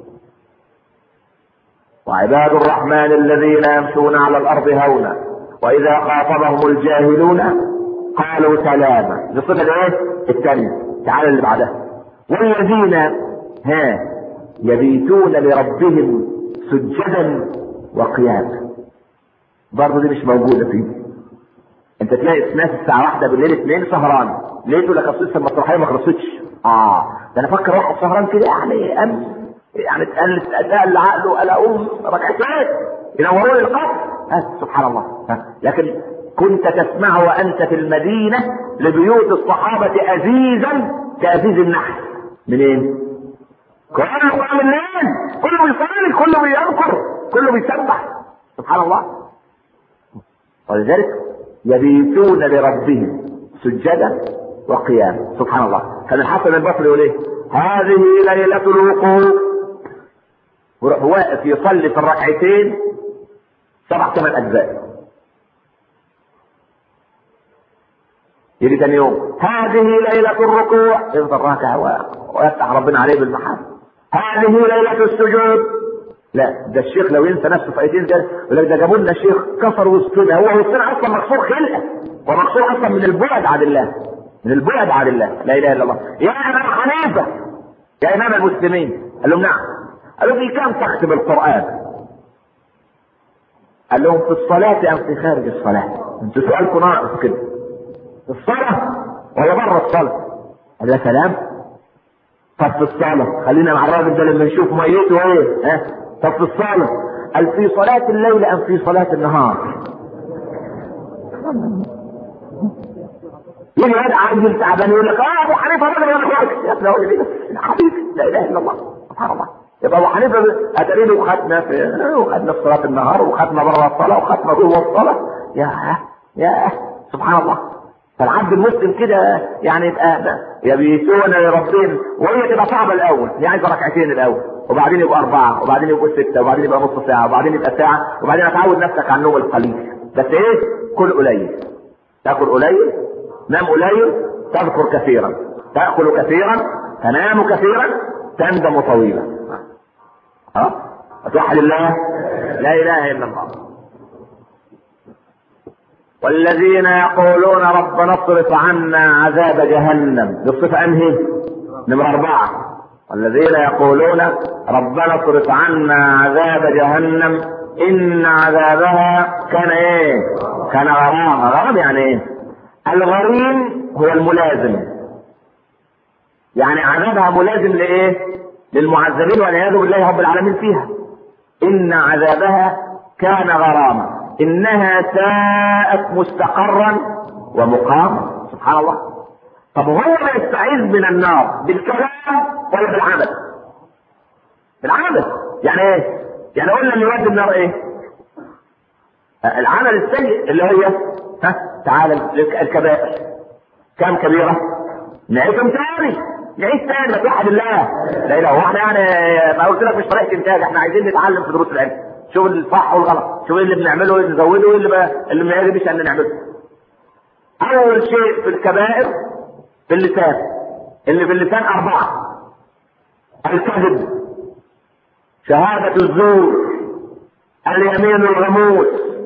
وعباد الرحمن الذين يمشون على الارض هونا واذا خاطبهم الجاهلون قالوا سلاما دي الصفه الايه؟ الثانيه تعالى اللي بعدها والذين ها يبيتون لربهم سجدا وقياما برضه دي مش موجوده فيه انت تلاقي ناس الساعه واحدة بالليل اثنين سهران ليه تقول لك اصل لسه المسرحيه ما خلصتش اه ده انا فكر واحد سهران كده يعني امس يعني اتقل اتقل عقله قال اقوم ركعتين ينوروا لي القبر آه سبحان الله ها. لكن كنت تسمع وانت في المدينه لبيوت الصحابه ازيزا كازيز النحل منين؟ كله قام الليل كله بيصلي كله بيذكر كله بيسبح سبحان الله ولذلك يبيتون لربهم سجدا وقياما سبحان الله كان الحسن البصري يقول ايه هذه ليلة الوقوف ويروح واقف يصلي في الركعتين سبع ثمان اجزاء يجي ثاني يوم هذه ليلة الركوع يفضل راكع ويفتح ربنا عليه بالمحاسن هذه ليلة السجود لا ده الشيخ لو ينسى نفسه في ايدين ده يقول لك ده جابوا لنا شيخ كسر وسطنا هو وسطنا اصلا مكسور خلقه ومكسور اصلا من البعد عن الله من البعد عن الله لا اله الا الله يا امام حنيفه يا امام المسلمين قال لهم نعم قالوا في كم تختم القران قال لهم في الصلاة أم في خارج الصلاة؟ أنتوا سؤالكم ناقص كده. في الصلاة ولا بره الصلاة؟ قال يا سلام طب في الصلاة خلينا مع الراجل ده لما نشوف ميته ايه ها طب في الصلاة قال في صلاة الليل أم في صلاة النهار يجي هذا عاجل تعبان يقول لك اه ابو حنيفه راجل ولا كويس يا ابني اقول ليه حبيبي لا اله الا الله سبحان الله يبقى ابو حنيفه اتاري له وختنا في وختنا في صلاه النهار وختنا بره الصلاه وختنا جوه الصلاه يا يا سبحان الله فالعبد المسلم كده يعني يبقى يبيتون لربهم وهي تبقى صعبه الاول هي عايزه ركعتين الاول وبعدين يبقى اربعه وبعدين يبقى سته وبعدين يبقى نص ساعه وبعدين يبقى ساعه وبعدين هتعود نفسك على النوم القليل بس ايه كل قليل تاكل قليل نام قليل تذكر كثيرا تاكل كثيرا تنام كثيرا تندم طويلا ها توحد الله لا اله الا الله والذين يقولون ربنا اصرف عنا عذاب جهنم بالصفة انهي نمرة اربعة والذين يقولون ربنا اصرف عنا عذاب جهنم ان عذابها كان ايه كان غرام غرام يعني ايه الغريم هو الملازم يعني عذابها ملازم لايه للمعذبين والعياذ بالله رب العالمين فيها ان عذابها كان غراما انها ساءت مستقرا ومقاما سبحان الله طب هو ما يستعيذ من النار بالكلام ولا بالعمل بالعمل يعني ايه يعني قلنا اللي يودي النار ايه العمل السيء اللي هي ها تعالى الكبائر كم كبيره نعيدهم تاني نعيد تاني ما توحد الله لا اله هو احنا يعني ما قلت لك مش طريقه انتاج احنا عايزين نتعلم في دروس العلم شوف الصح والغلط شوف ايه اللي بنعمله وايه اللي نزوده وايه اللي بقى اللي ما يجبش ان نعمله اول شيء في الكبائر في اللسان اللي في اللسان اربعه الكذب شهادة الزور اليمين الغموس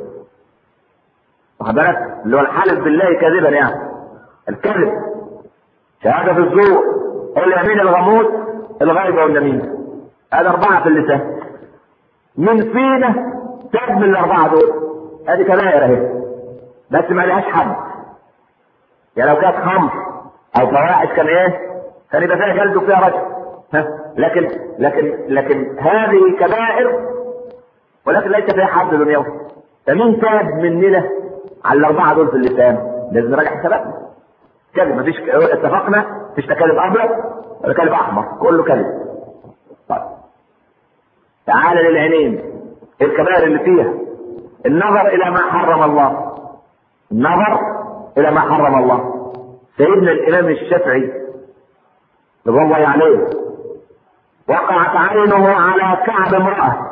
واخد بالك اللي هو الحلف بالله كذبا يعني الكذب شهادة الزور اليمين الغموس الغيبة والنميمة هذا أربعة في اللسان من فينا تاب من الأربعة دول هذه كبائر أهي بس ما لهاش حد يعني لو كانت خمر أو فواحش كان إيه؟ كان يبقى فيها جلد وفيها رجل ها لكن لكن لكن هذه كبائر ولكن ليس فيها حد دنيوي فمين تاب مننا على الأربعة دول في اللسان؟ لازم نراجع حساباتنا كذب مفيش اتفقنا مفيش لا كذب ابيض ولا كذب احمر كله كذب طيب تعال للعينين الكبائر اللي فيها النظر الى ما حرم الله النظر الى ما حرم الله سيدنا الامام الشافعي رضي الله عليه وقعت عينه على كعب امرأة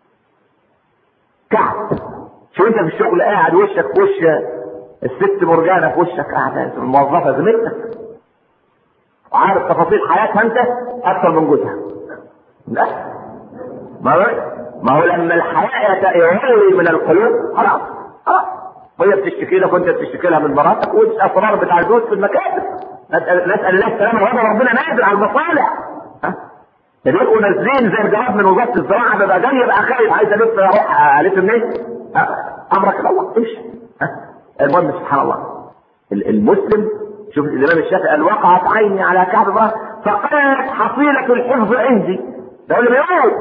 كعب شو انت في الشغل قاعد وشك في وش الست مرجانة في وشك قاعدة الموظفة زميلتك وعارف تفاصيل حياتها انت اكثر من جوزها لا ما هو ما هو لما الحياة يعوي من القلوب خلاص خلاص وهي بتشتكي لك وانت بتشتكي لها من مراتك والاسرار بتاع الجوز في المكاتب نسال نسال الله السلامه وهذا ربنا نازل على المصالح ها ده بيبقوا نازلين زي الجواب من وزاره الزراعه بيبقى جاي يبقى خايف عايز الف اروح الف منين؟ امرك الى الله امشي المهم سبحان الله المسلم شوف الامام الشافعي قال وقعت عيني على كعب امراه فقالت حصيله الحفظ عندي ده اللي بيقول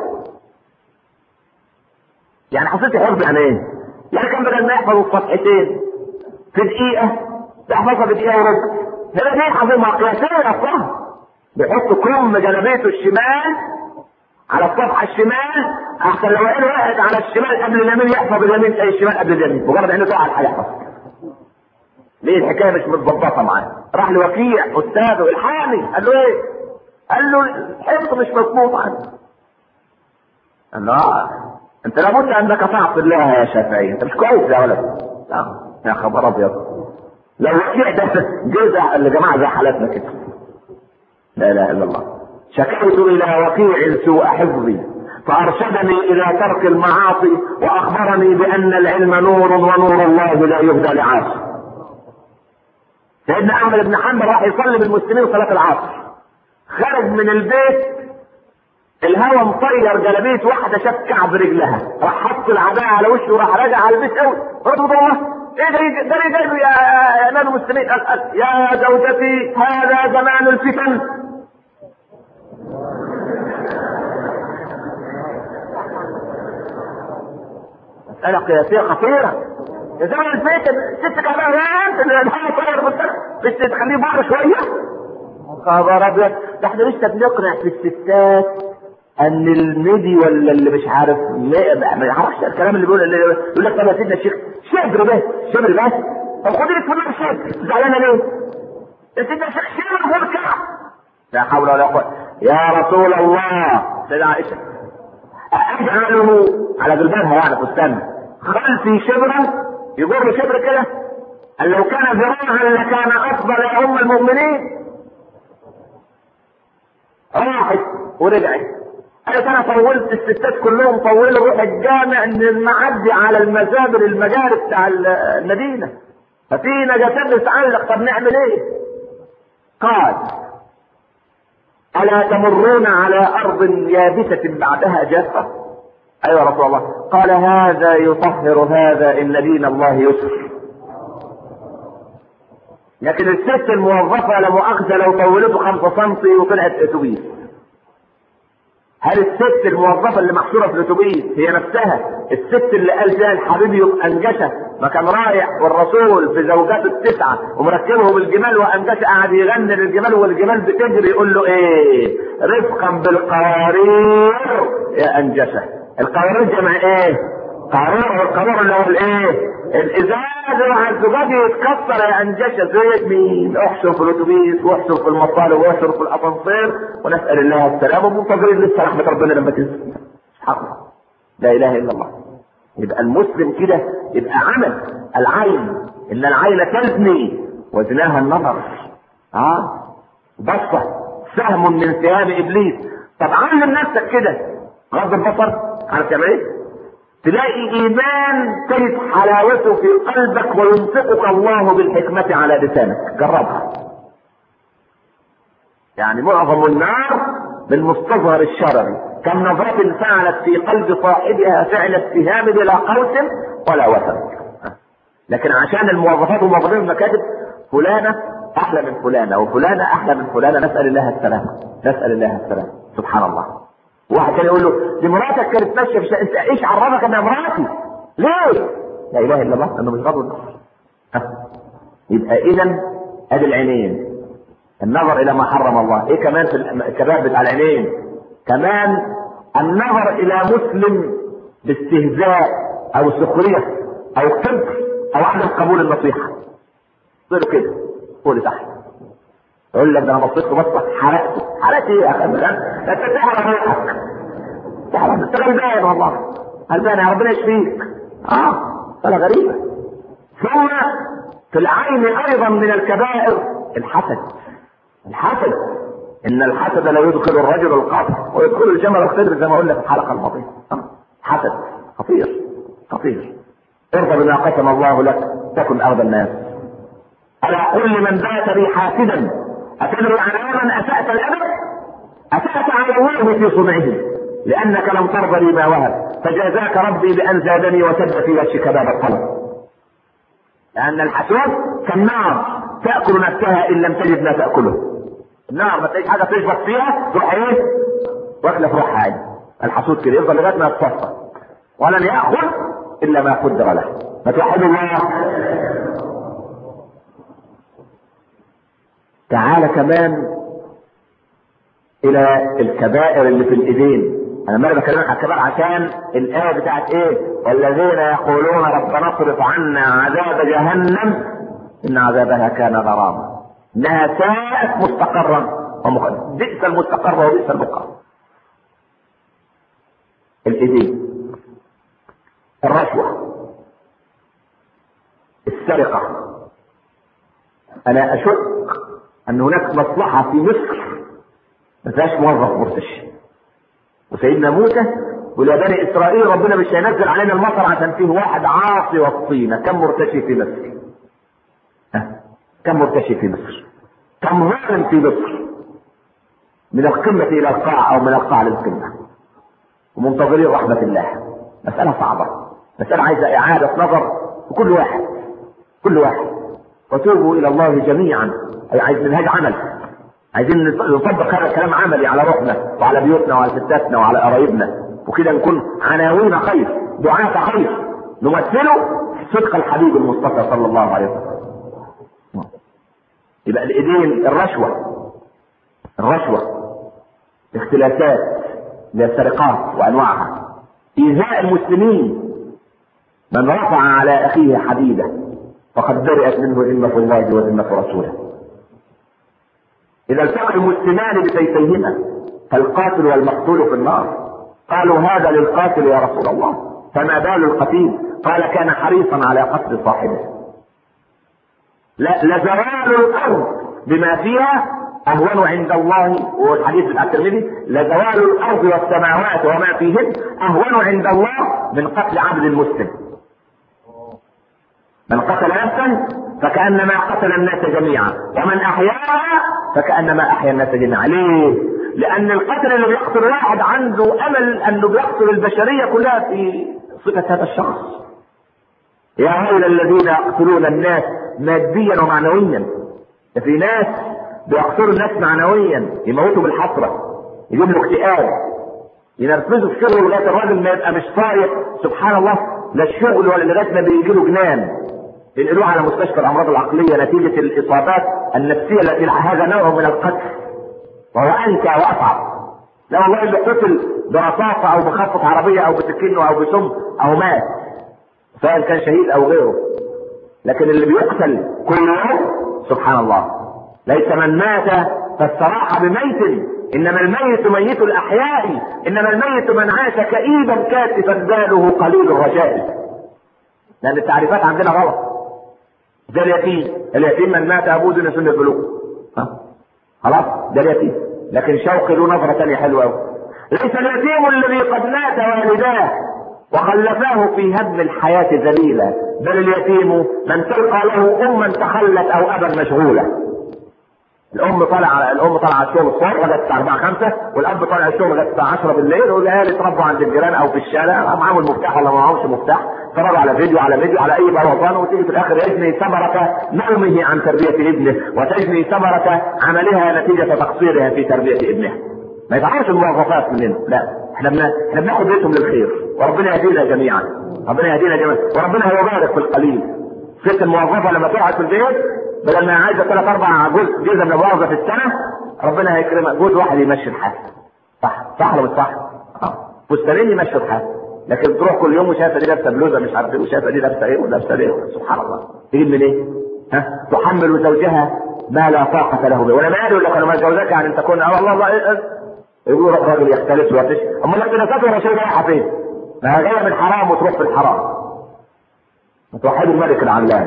يعني حصيله الحفظ يعني ايه؟ يعني كان بدل ما يحفظ الصفحتين في دقيقه يحفظها في دقيقه وربع هنا دي حافظها قياسيه اصلا بيحط كم جلابيته الشمال على الصفحه الشمال احسن لو قال واحد على الشمال قبل اليمين يحفظ اليمين زي الشمال قبل اليمين مجرد انه تقع هيحفظ ليه الحكايه مش متظبطه معاه راح لوكيع استاذه الحامي قال له ايه قال له الحفظ مش مظبوط عندي قال له آه. انت لابد انك تعصي الله يا شافعي انت مش كويس يا ولد لا يا خبر ابيض لو وكيع ده جزء لجماعه زي حالاتنا كده لا اله الا الله شكوت الى وكيع سوء حفظي فارشدني الى ترك المعاصي واخبرني بان العلم نور ونور الله لا يهدى لعاصي سيدنا احمد بن حنبل راح يصلي بالمسلمين صلاه العصر خرج من البيت الهوى مطير جلابيه واحده شاف كعب رجلها راح حط العباءه على وشه وراح راجع على البيت قوي رضي الله ايه ده ده ده ده يا امام المسلمين اسال يا زوجتي هذا زمان الفتن مسألة قياسية خطيرة يا زمن الفتن ست كمان انت اللي الهوى طير بالسنة مش تخليه بره شويه خبر ابيض ده احنا لسه بنقنع في الستات ان الميدي ولا اللي مش عارف لا ما يعرفش الكلام اللي بيقول اللي يقول لك طب يا سيدنا الشيخ شبر بس شبر بس طب خد لك فلوس شبر زعلانه ليه؟ يا سيدنا الشيخ شبر غير كده لا حول ولا قوه يا رسول الله سيدة عائشه اجعله على جلبابها يعني فستان خلفي شبرا يجر شبر كده قال لو كان ذراعا لكان افضل يا ام المؤمنين راحت ورجعت قالت انا طولت الستات كلهم طولوا روح الجامع ان المعدي على المزابر المجاري بتاع المدينه ففي نجاسات بتتعلق طب نعمل ايه؟ قال الا تمرون على ارض يابسه بعدها جافه؟ ايوه يا رسول الله قال هذا يطهر هذا ان دين الله يسر لكن الست الموظفة لا مؤاخذة لو طولته 5 سم وطلعت اتوبيس هل الست الموظفة اللي محصورة في الاتوبيس هي نفسها الست اللي قال فيها الحبيب يبقى انجشة ما كان رايح والرسول في زوجاته التسعة ومركبه بالجمال وانجشة قاعد يغني للجمال والجمال بتجري يقول له ايه رفقا بالقوارير يا انجشة القوارير جمع ايه قارور والقارور اللي هو الايه الازاز مع الزجاج يتكسر يا انجشة زي مين احشر في الاتوبيس واحشر في المطار واحشر في الاسانسير ونسال الله السلامه ومنتظرين لسه رحمه ربنا لما تنزل حق لا اله الا الله يبقى المسلم كده يبقى عمل العين ان العين تزني وزناها النظر اه بصه سهم من سهام ابليس طب علم نفسك كده غض البصر عارف تعمل ايه؟ تلاقي ايمان تجد حلاوته في قلبك وينطقك الله بالحكمة على لسانك جربها يعني معظم النار بالمستظهر الشرعي كم نظرة فعلت في قلب صاحبها فعل اتهام بلا قوس ولا وثن لكن عشان الموظفات وموظفين المكاتب فلانة أحلى من فلانة وفلانة أحلى من فلانة نسأل الله السلامة نسأل الله السلامة سبحان الله واحد كان يقول له دي مراتك كانت ماشيه في شيء. انت ايش عرفك انها مراتي؟ ليه؟ لا اله الا الله انه مش غضب النفس يبقى اذا ادي العينين النظر الى ما حرم الله ايه كمان في الكباب بتاع العينين كمان النظر الى مسلم باستهزاء او سخريه او كبر او عدم قبول النصيحه تصير كده فوق تحت يقول لك ده انا بصيت له بصه حرقته حرقت ايه يا اخي ده انت تعرف روحك تعرف انت غلبان والله غلبان يا ربنا يشفيك اه ولا غريبه ثم في العين ايضا من الكبائر الحسد الحسد ان الحسد لا يدخل الرجل القبر ويدخل الجمل الخضر زي ما قلنا في الحلقه الماضيه حسد خطير خطير ارضى بما قسم الله لك تكن ارض الناس على كل من بات بي حاسدا أتدري على من أسأت الأبد؟ أسأت على الله في صنعه لأنك لم ترضى لي ما وهب فجازاك ربي بأن زادني وسد في وجهك باب الطلب لأن الحسود كالنار تأكل نفسها إن لم تجد ما تأكله النار ما تلاقيش حاجة تشبك فيها تروح إيه؟ واكلة في روحها عادي الحسود كده يفضل لغاية ما يتصفى ولن يأخذ إلا ما قدر له ما توحد الله تعالى كمان الى الكبائر اللي في الايدين انا ما بكلمك على الكبائر عشان الايه بتاعت ايه والذين يقولون ربنا اصرف عنا عذاب جهنم ان عذابها كان غراما انها ساءت مستقرا ومقدم بئس المستقر وبئس المقام الايدين الرشوه السرقه انا اشك ان هناك مصلحه في مصر ما فيهاش موظف مرتشي وسيدنا موسى يقول يا بني اسرائيل ربنا مش هينزل علينا المطر عشان فيه واحد عاصي وسطينا كم مرتشي في مصر؟ ها؟ كم مرتشي في مصر؟ كم ظالم في مصر؟ من القمة إلى القاع أو من القاع للقمة ومنتظرين رحمة الله مسألة صعبة مسألة عايزة إعادة نظر في كل واحد كل واحد وتوبوا إلى الله جميعا أي عايز منهاج عمل عايزين نطبق هذا الكلام عملي على روحنا وعلى بيوتنا وعلى ستاتنا وعلى قرايبنا وكده نكون عناوين خير دعاة خير نمثله صدق الحبيب المصطفى صلى الله عليه وسلم يبقى الايدين الرشوة الرشوة اختلافات للسرقات وانواعها ايذاء المسلمين من رفع على اخيه حديده فقد برئت منه ذمة الله وذمة رسوله إذا التقى المسلمان بسيفيهما فالقاتل والمقتول في النار قالوا هذا للقاتل يا رسول الله فما بال القتيل قال كان حريصا على قتل صاحبه لا لزوال الارض بما فيها اهون عند الله والحديث بتاع الترمذي لزوال الارض والسماوات وما فيهن اهون عند الله من قتل عبد المسلم من قتل نفسا فكانما قتل الناس جميعا ومن احياها فكانما احيا الناس جميعا ليه لان القتل اللي بيقتل واحد عنده امل انه بيقتل البشريه كلها في صفه هذا الشخص يا هؤلاء الذين يقتلون الناس ماديا ومعنويا ده في ناس بيقتلوا الناس معنويا يموتوا بالحسره يجيب له اكتئاب ينرفزوا في شغله لغايه الراجل ما يبقى مش طايق سبحان الله لا الشغل ولا لغايه ما بيجي له جنان ينقلوه على مستشفى الامراض العقليه نتيجه الاصابات النفسيه التي هذا نوع من القتل وهو انكى واصعب لا والله اللي قتل برصاصه او بخطه عربيه او بسكينه او بسم او مات سواء كان شهيد او غيره لكن اللي بيقتل كل يوم سبحان الله ليس من مات فاستراح بميت انما الميت ميت الاحياء انما الميت من عاش كئيبا كاسفا باله قليل الرجاء لان التعريفات عندنا غلط ده اليتيم اليتيم من مات ابوه دون سن البلوغ ها خلاص ده اليتيم لكن شوقي له نظره ثانيه حلوه قوي ليس اليتيم الذي قد مات والداه وخلفاه في هم الحياة ذليلا بل اليتيم من تلقى له أما تخلت أو أبا مشغولة الأم طالعة الأم طالعة الشغل الصبح لغاية الساعة 4 5 والأب طالع الشغل لغاية الساعة 10 بالليل والعيال يتربوا عند الجيران أو في الشارع معاهم المفتاح ولا معاهمش مفتاح اتفرجوا على فيديو على فيديو على أي بروطان وتيجي في الآخر يجني ثمرة نومه عن تربية ابنه وتجني ثمرة عملها نتيجة تقصيرها في تربية ابنه ما يفعلش الموظفات مننا لا احنا بنا... احنا بناخد بيتهم للخير وربنا يهدينا جميعا ربنا يهدينا جميعا وربنا هيبارك في القليل ست الموظفه لما تقعد في البيت بدل ما عايزه ثلاث اربع جزء جزء من الموظفه في السنه ربنا هيكرمك جزء واحد يمشي الحال صح صح ولا مش صح؟ اه فستانين يمشي الحال لكن تروح كل يوم وشايفه دي لابسه بلوزه مش عارف ايه وشايفه دي لابسه ايه ولابسه ايه سبحان الله تجيب من ايه؟ ها تحمل زوجها ما لا طاقه له به وانا مالي يقول لك انا ما اتجوزك يعني ان تكون اه والله الله إيه يقول الراجل يختلف ويفتش اما لك بنفسه ولا شيء رايحه فين؟ ما هي جايه من الحرام وتروح في الحرام توحدوا الملك العلام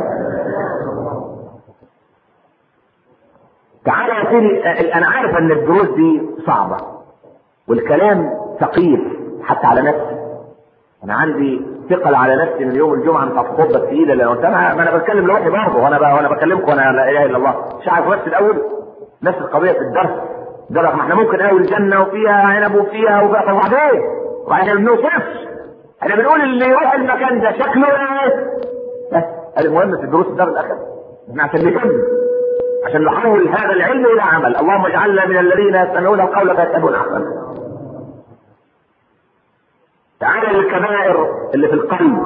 تعالى يا سيدي انا عارف ان الدروس دي صعبه والكلام ثقيل حتى على نفسي انا عندي ثقل على نفسي من يوم الجمعه انت الخطبه الثقيله لو قلت انا ما انا بتكلم لوحدي برضه وانا وانا بكلمكم وانا لا اله الا الله مش عارف نفسي الاول نفس القضيه في الدرس ده ما احنا ممكن قوي الجنه وفيها عنب وفيها وبقى طب وبعدين؟ واحنا ما بنوصفش احنا بنقول اللي يروح المكان ده شكله ايه؟ بس المهم في دروس الدار الاخر احنا عشان نكمل عشان نحول هذا العلم الى عمل اللهم اجعلنا من الذين يستمعون القول فيتبعون احسنه تعالى للكبائر اللي في القلب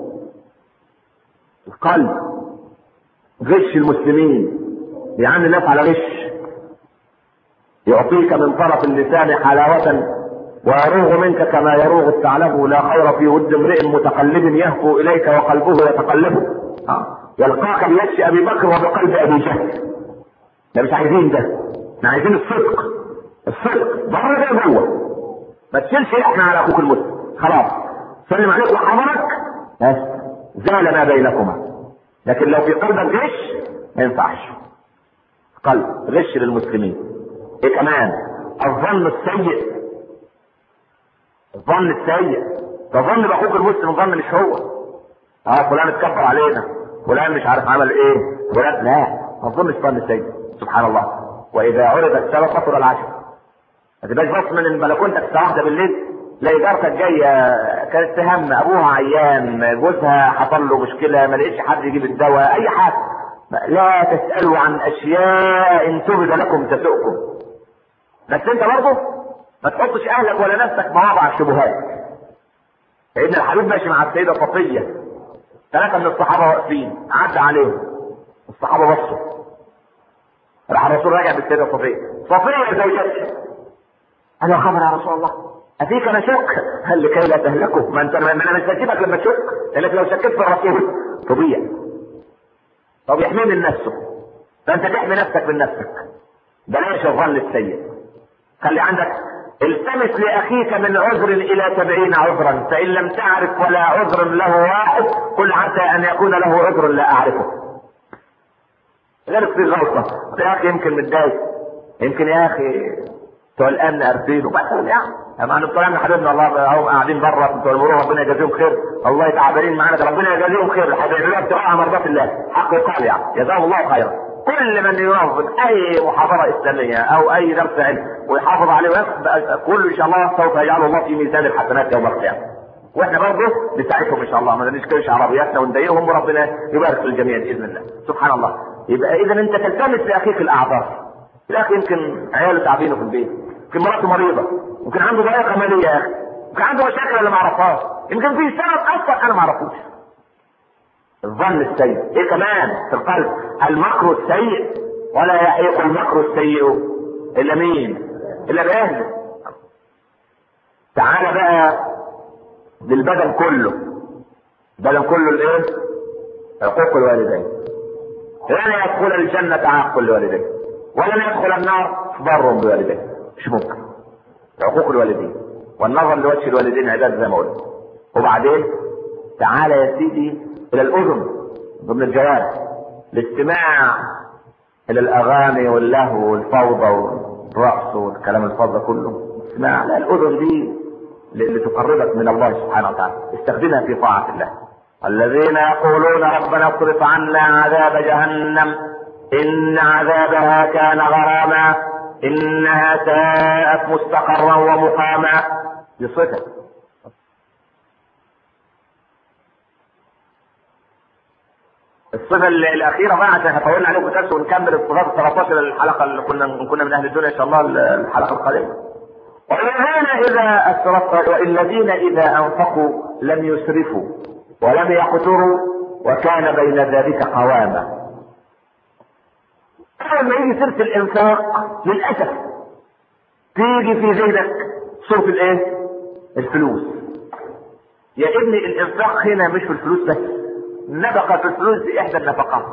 القلب غش المسلمين بيعامل الناس على غش يعطيك من طرف اللسان حلاوة ويروغ منك كما يروغ الثعلب لا خير في ود امرئ متقلب يهفو اليك وقلبه يتقلب آه. يلقاك بنفس ابي بكر وبقلب ابي جهل ده مش عايزين ده احنا عايزين الصدق الصدق بره ده جوه ما تشيلش احنا على اخوك المسلم خلاص سلم عليك وحضرك بس زال ما بينكما لكن لو في قلبك غش ما ينفعش قلب غش للمسلمين ايه كمان الظن السيء الظن السيء تظن باخوك المسلم ظن مش هو اه فلان اتكبر علينا فلان مش عارف عمل ايه فلان لا ما تظنش ظن سيء سبحان الله واذا عرض السبب فطر العشر ما تبقاش بص من بلكونتك الساعه واحده بالليل تلاقي جارتك جايه كانت تهم ابوها عيان جوزها حصل له مشكله ما لقيتش حد يجيب الدواء اي حاجه لا تسالوا عن اشياء ان تبد لكم تسؤكم بس انت برضه ما تحطش اهلك ولا نفسك مواضع الشبهات سيدنا الحبيب ماشي مع السيده صفيه ثلاثه من الصحابه واقفين عدى عليهم الصحابه بصوا راح الرسول راجع بالسيده صفيه صفيه زوجتي قال له خبر يا رسول الله افيك انا شك قال لكي لا تهلكوا ما انت ما انا مش هسيبك لما تشك لانك لو شكيت في الرسول تضيع طب يحميه من نفسه ده انت تحمي نفسك من نفسك بلاش الظن السيء خلي عندك التمس لاخيك من عذر الى سبعين عذرا فان لم تعرف ولا عذر له واحد قل عسى ان يكون له عذر لا اعرفه غير في غلطه يا اخي يمكن متضايق يمكن يا اخي بتوع الامن قارفينه مثلا يعني اما ان طلعنا حبيبنا الله هم قاعدين بره بتوع المرور ربنا يجازيهم خير الله تعبانين معانا ده ربنا يجازيهم خير هيعملوها ابتغاء مرضات الله حق يقال يعني جزاهم الله خيرا كل من ينظم اي محاضره اسلاميه او اي درس علم ويحافظ عليه ويقف كله ان شاء الله سوف يجعله الله في ميزان الحسنات يوم القيامه واحنا برضه نساعدهم ان شاء الله ما نشكرش عربياتنا ونضايقهم وربنا يبارك في الجميع باذن الله سبحان الله يبقى اذا انت تلتمس لاخيك الاعذار الاخ يمكن عياله تعبينه في البيت يمكن مراته مريضه يمكن عنده ضائقه ماليه يا اخي يمكن عنده مشاكل انا ما اعرفهاش يمكن في سبب اصلا انا ما اعرفوش الظن السيء ايه كمان في القلب المكر السيء ولا يحيق المكر السيء الا مين الا باهله تعال بقى للبدن كله البدن كله الايه عقوق الوالدين لن يدخل الجنة عاق الوالدين ولن يدخل النار بر بوالديه مش ممكن عقوق الوالدين والنظر لوجه الوالدين عباده زي ما قلت وبعدين تعالى يا سيدي الى الاذن ضمن الجواب الاستماع الى الاغاني واللهو والفوضى والرقص والكلام الفاضي كله استماع لا الاذن دي لتقربك من الله سبحانه وتعالى استخدمها في طاعه الله الذين يقولون ربنا اصرف عنا عذاب جهنم ان عذابها كان غراما انها ساءت مستقرا ومقاما بصفه الصفه الاخيره بقى عشان هطولنا عليكم درس ونكمل الصفات ال 13 الحلقه اللي كنا كنا من اهل الدنيا ان شاء الله الحلقه القادمه. والذين اذا اسرفوا والذين اذا انفقوا لم يسرفوا ولم يقتروا وكان بين ذلك قواما. اول ما يجي سيره الانفاق للاسف تيجي في ذهنك صوره الايه؟ الفلوس. يا ابني الانفاق هنا مش في الفلوس بس. نفقة في الفلوس دي احدى النفقات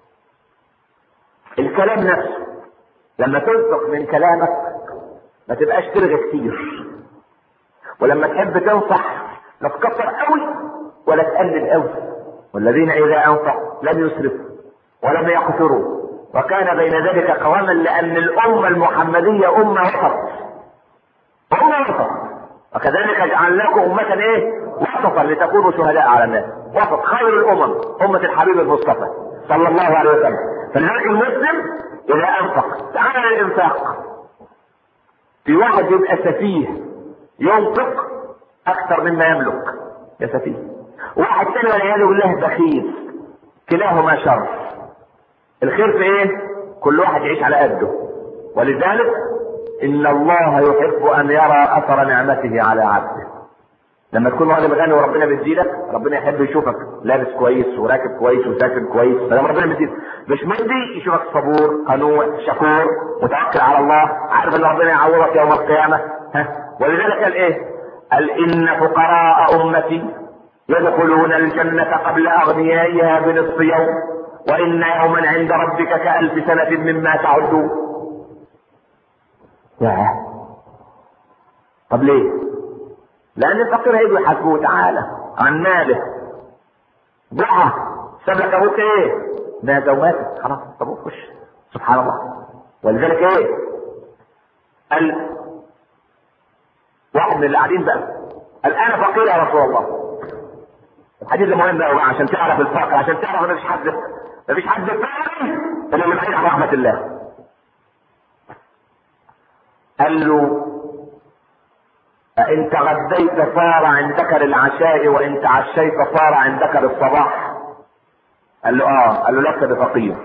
الكلام نفسه لما تنفق من كلامك ما تبقاش ترغي كتير ولما تحب تنصح لا تكتر قوي ولا تقلل قوي والذين اذا انفقوا لم يسرفوا ولم يقتروا وكان بين ذلك قواما لان الامه المحمديه امه وسط امه وسط وكذلك جعلناكم امه ايه وسطا لتكونوا شهداء على الناس وسط خير الامم امه الحبيب المصطفى صلى الله عليه وسلم فلذلك المسلم اذا انفق تعالى للانفاق في واحد يبقى سفيه ينفق اكثر مما يملك يا سفيه واحد ثاني والعياذ بالله بخيل كلاهما شر الخير في ايه كل واحد يعيش على قده ولذلك ان الله يحب ان يرى اثر نعمته على عبده لما تكون راجل غني وربنا بيديلك ربنا يحب يشوفك لابس كويس وراكب كويس وساكن كويس فلما ربنا بيديلك مش مدي يشوفك صبور قنوع شكور متوكل على الله عارف ان ربنا يعوضك يوم القيامه ها ولذلك قال ايه؟ قال ان فقراء امتي يدخلون الجنة قبل أغنيائها بنصف يوم وإن يوما عند ربك كألف سنة مما تعدون. يا طب ليه؟ لان الفقير هيجوا يحاسبوه تعالى عن ماله ضحى سبك ابوك ايه؟ مات وماتت خلاص ابوك خش سبحان الله ولذلك ايه؟ قال واحد من اللي قاعدين بقى قال انا فقير يا رسول الله الحديث ده مهم قوي عشان تعرف الفقر عشان تعرف ان مفيش حد مفيش حد فقير الا اللي بعيد عن رحمه الله قال له أإن تغديت صار عندك للعشاء وإن تعشيت صار عندك للصباح قال له اه قال له لست بفقير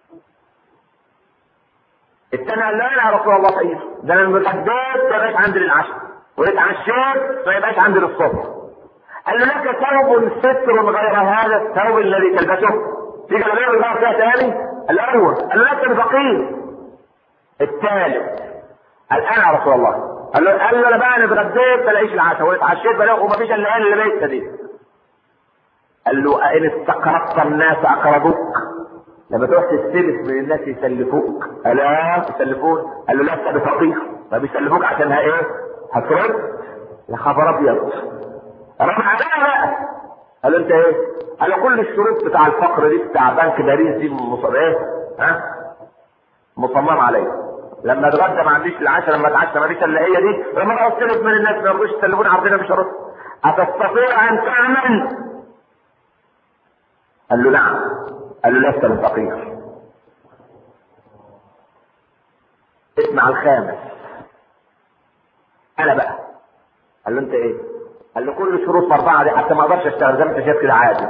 الثاني قال له لا يا رسول الله فقير ده انا اتغديت ما يبقاش عندي للعشاء واتعشيت ما يبقاش عندي للصبح قال له لك ثوب ستر غير هذا الثوب الذي تلبسه في جلابيه بيضاء فيها تاني قال له ايوه قال له لست بفقير الثالث الان يا رسول الله قال له قال له انا بقى انا اتغديت بلاقيش العشاء واتعشيت بلاقي ومفيش الا انا اللي بيت دي قال له أئن استقرضت الناس أقرضوك لما تروح تستلف من الناس يسلفوك ألا يسلفون قال له لست بفقير ما بيسلفوك عشان ايه هترد يا خبر ابيض راح عليها بقى قال له انت ايه قال له كل الشروط بتاع الفقر دي بتاع بنك باريس دي مص- ايه ها مصمم عليا لما اتغدى ما عنديش العشاء لما اتعشى ما فيش الا هي دي لما اروح استلف من الناس ما يرضوش يسلفوني عارفين بشروط اتستطيع ان تعمل قال له نعم قال له لست بفقير اسمع الخامس انا بقى قال له انت ايه قال له كل الشروط الاربعه دي حتى ما اقدرش اشتغل زي ما انت شايف كده عادي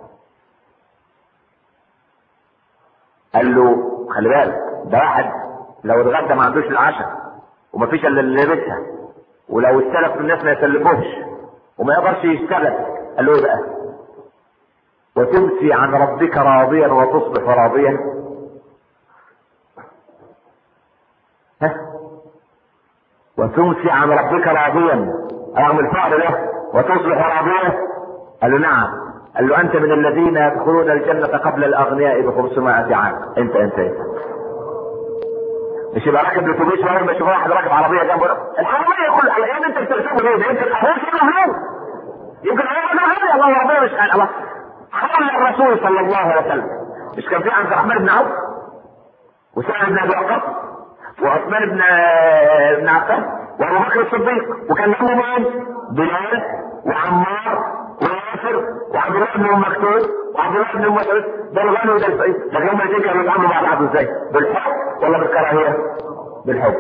قال له خلي بالك ده واحد لو اتغدى ما عندوش العشاء ومفيش الا اللي لبسها ولو استلف من الناس ما يسلفوش وما يقدرش يشتغل قال له ايه بقى وتمسي عن ربك راضيا وتصبح راضيا ها وتمسي عن ربك راضيا رغم الفقر ده وتصبح راضيا قال له نعم قال له انت من الذين يدخلون الجنة قبل الاغنياء ب 500 عام انت انت انت مش يبقى راكب الاتوبيس ولا ما يشوف واحد راكب عربيه جنبه العربيه كل الايام انت بتركبه ليه؟ ده يمكن هو كده هو يمكن هو ده هو الله ربنا مش قال الله قال الرسول صلى الله عليه وسلم مش كان في عبد الرحمن بن عوف وسعد بن ابي وقاص وعثمان بن بن عفان وابو بكر الصديق وكان معهم مين؟ بلال وعمار وياسر وعبد الله بن ام مكتوب وعبد الله بن ام مسعود ده الغني وده الفقير لكن هم الاثنين كانوا بيتعاملوا مع بعض ازاي؟ بالحب ولا بالكراهيه؟ بالحب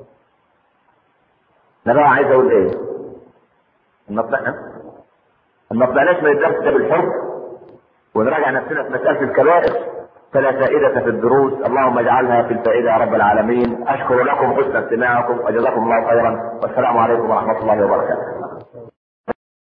انا بقى عايز اقول ايه؟ ما طلعنا ما طلعناش من الدرس ده بالحب ونراجع نفسنا في مسألة الكبائر فلا فائدة في الدروس اللهم اجعلها في الفائدة يا رب العالمين أشكر لكم حسن استماعكم وجزاكم الله خيرا والسلام عليكم ورحمة الله وبركاته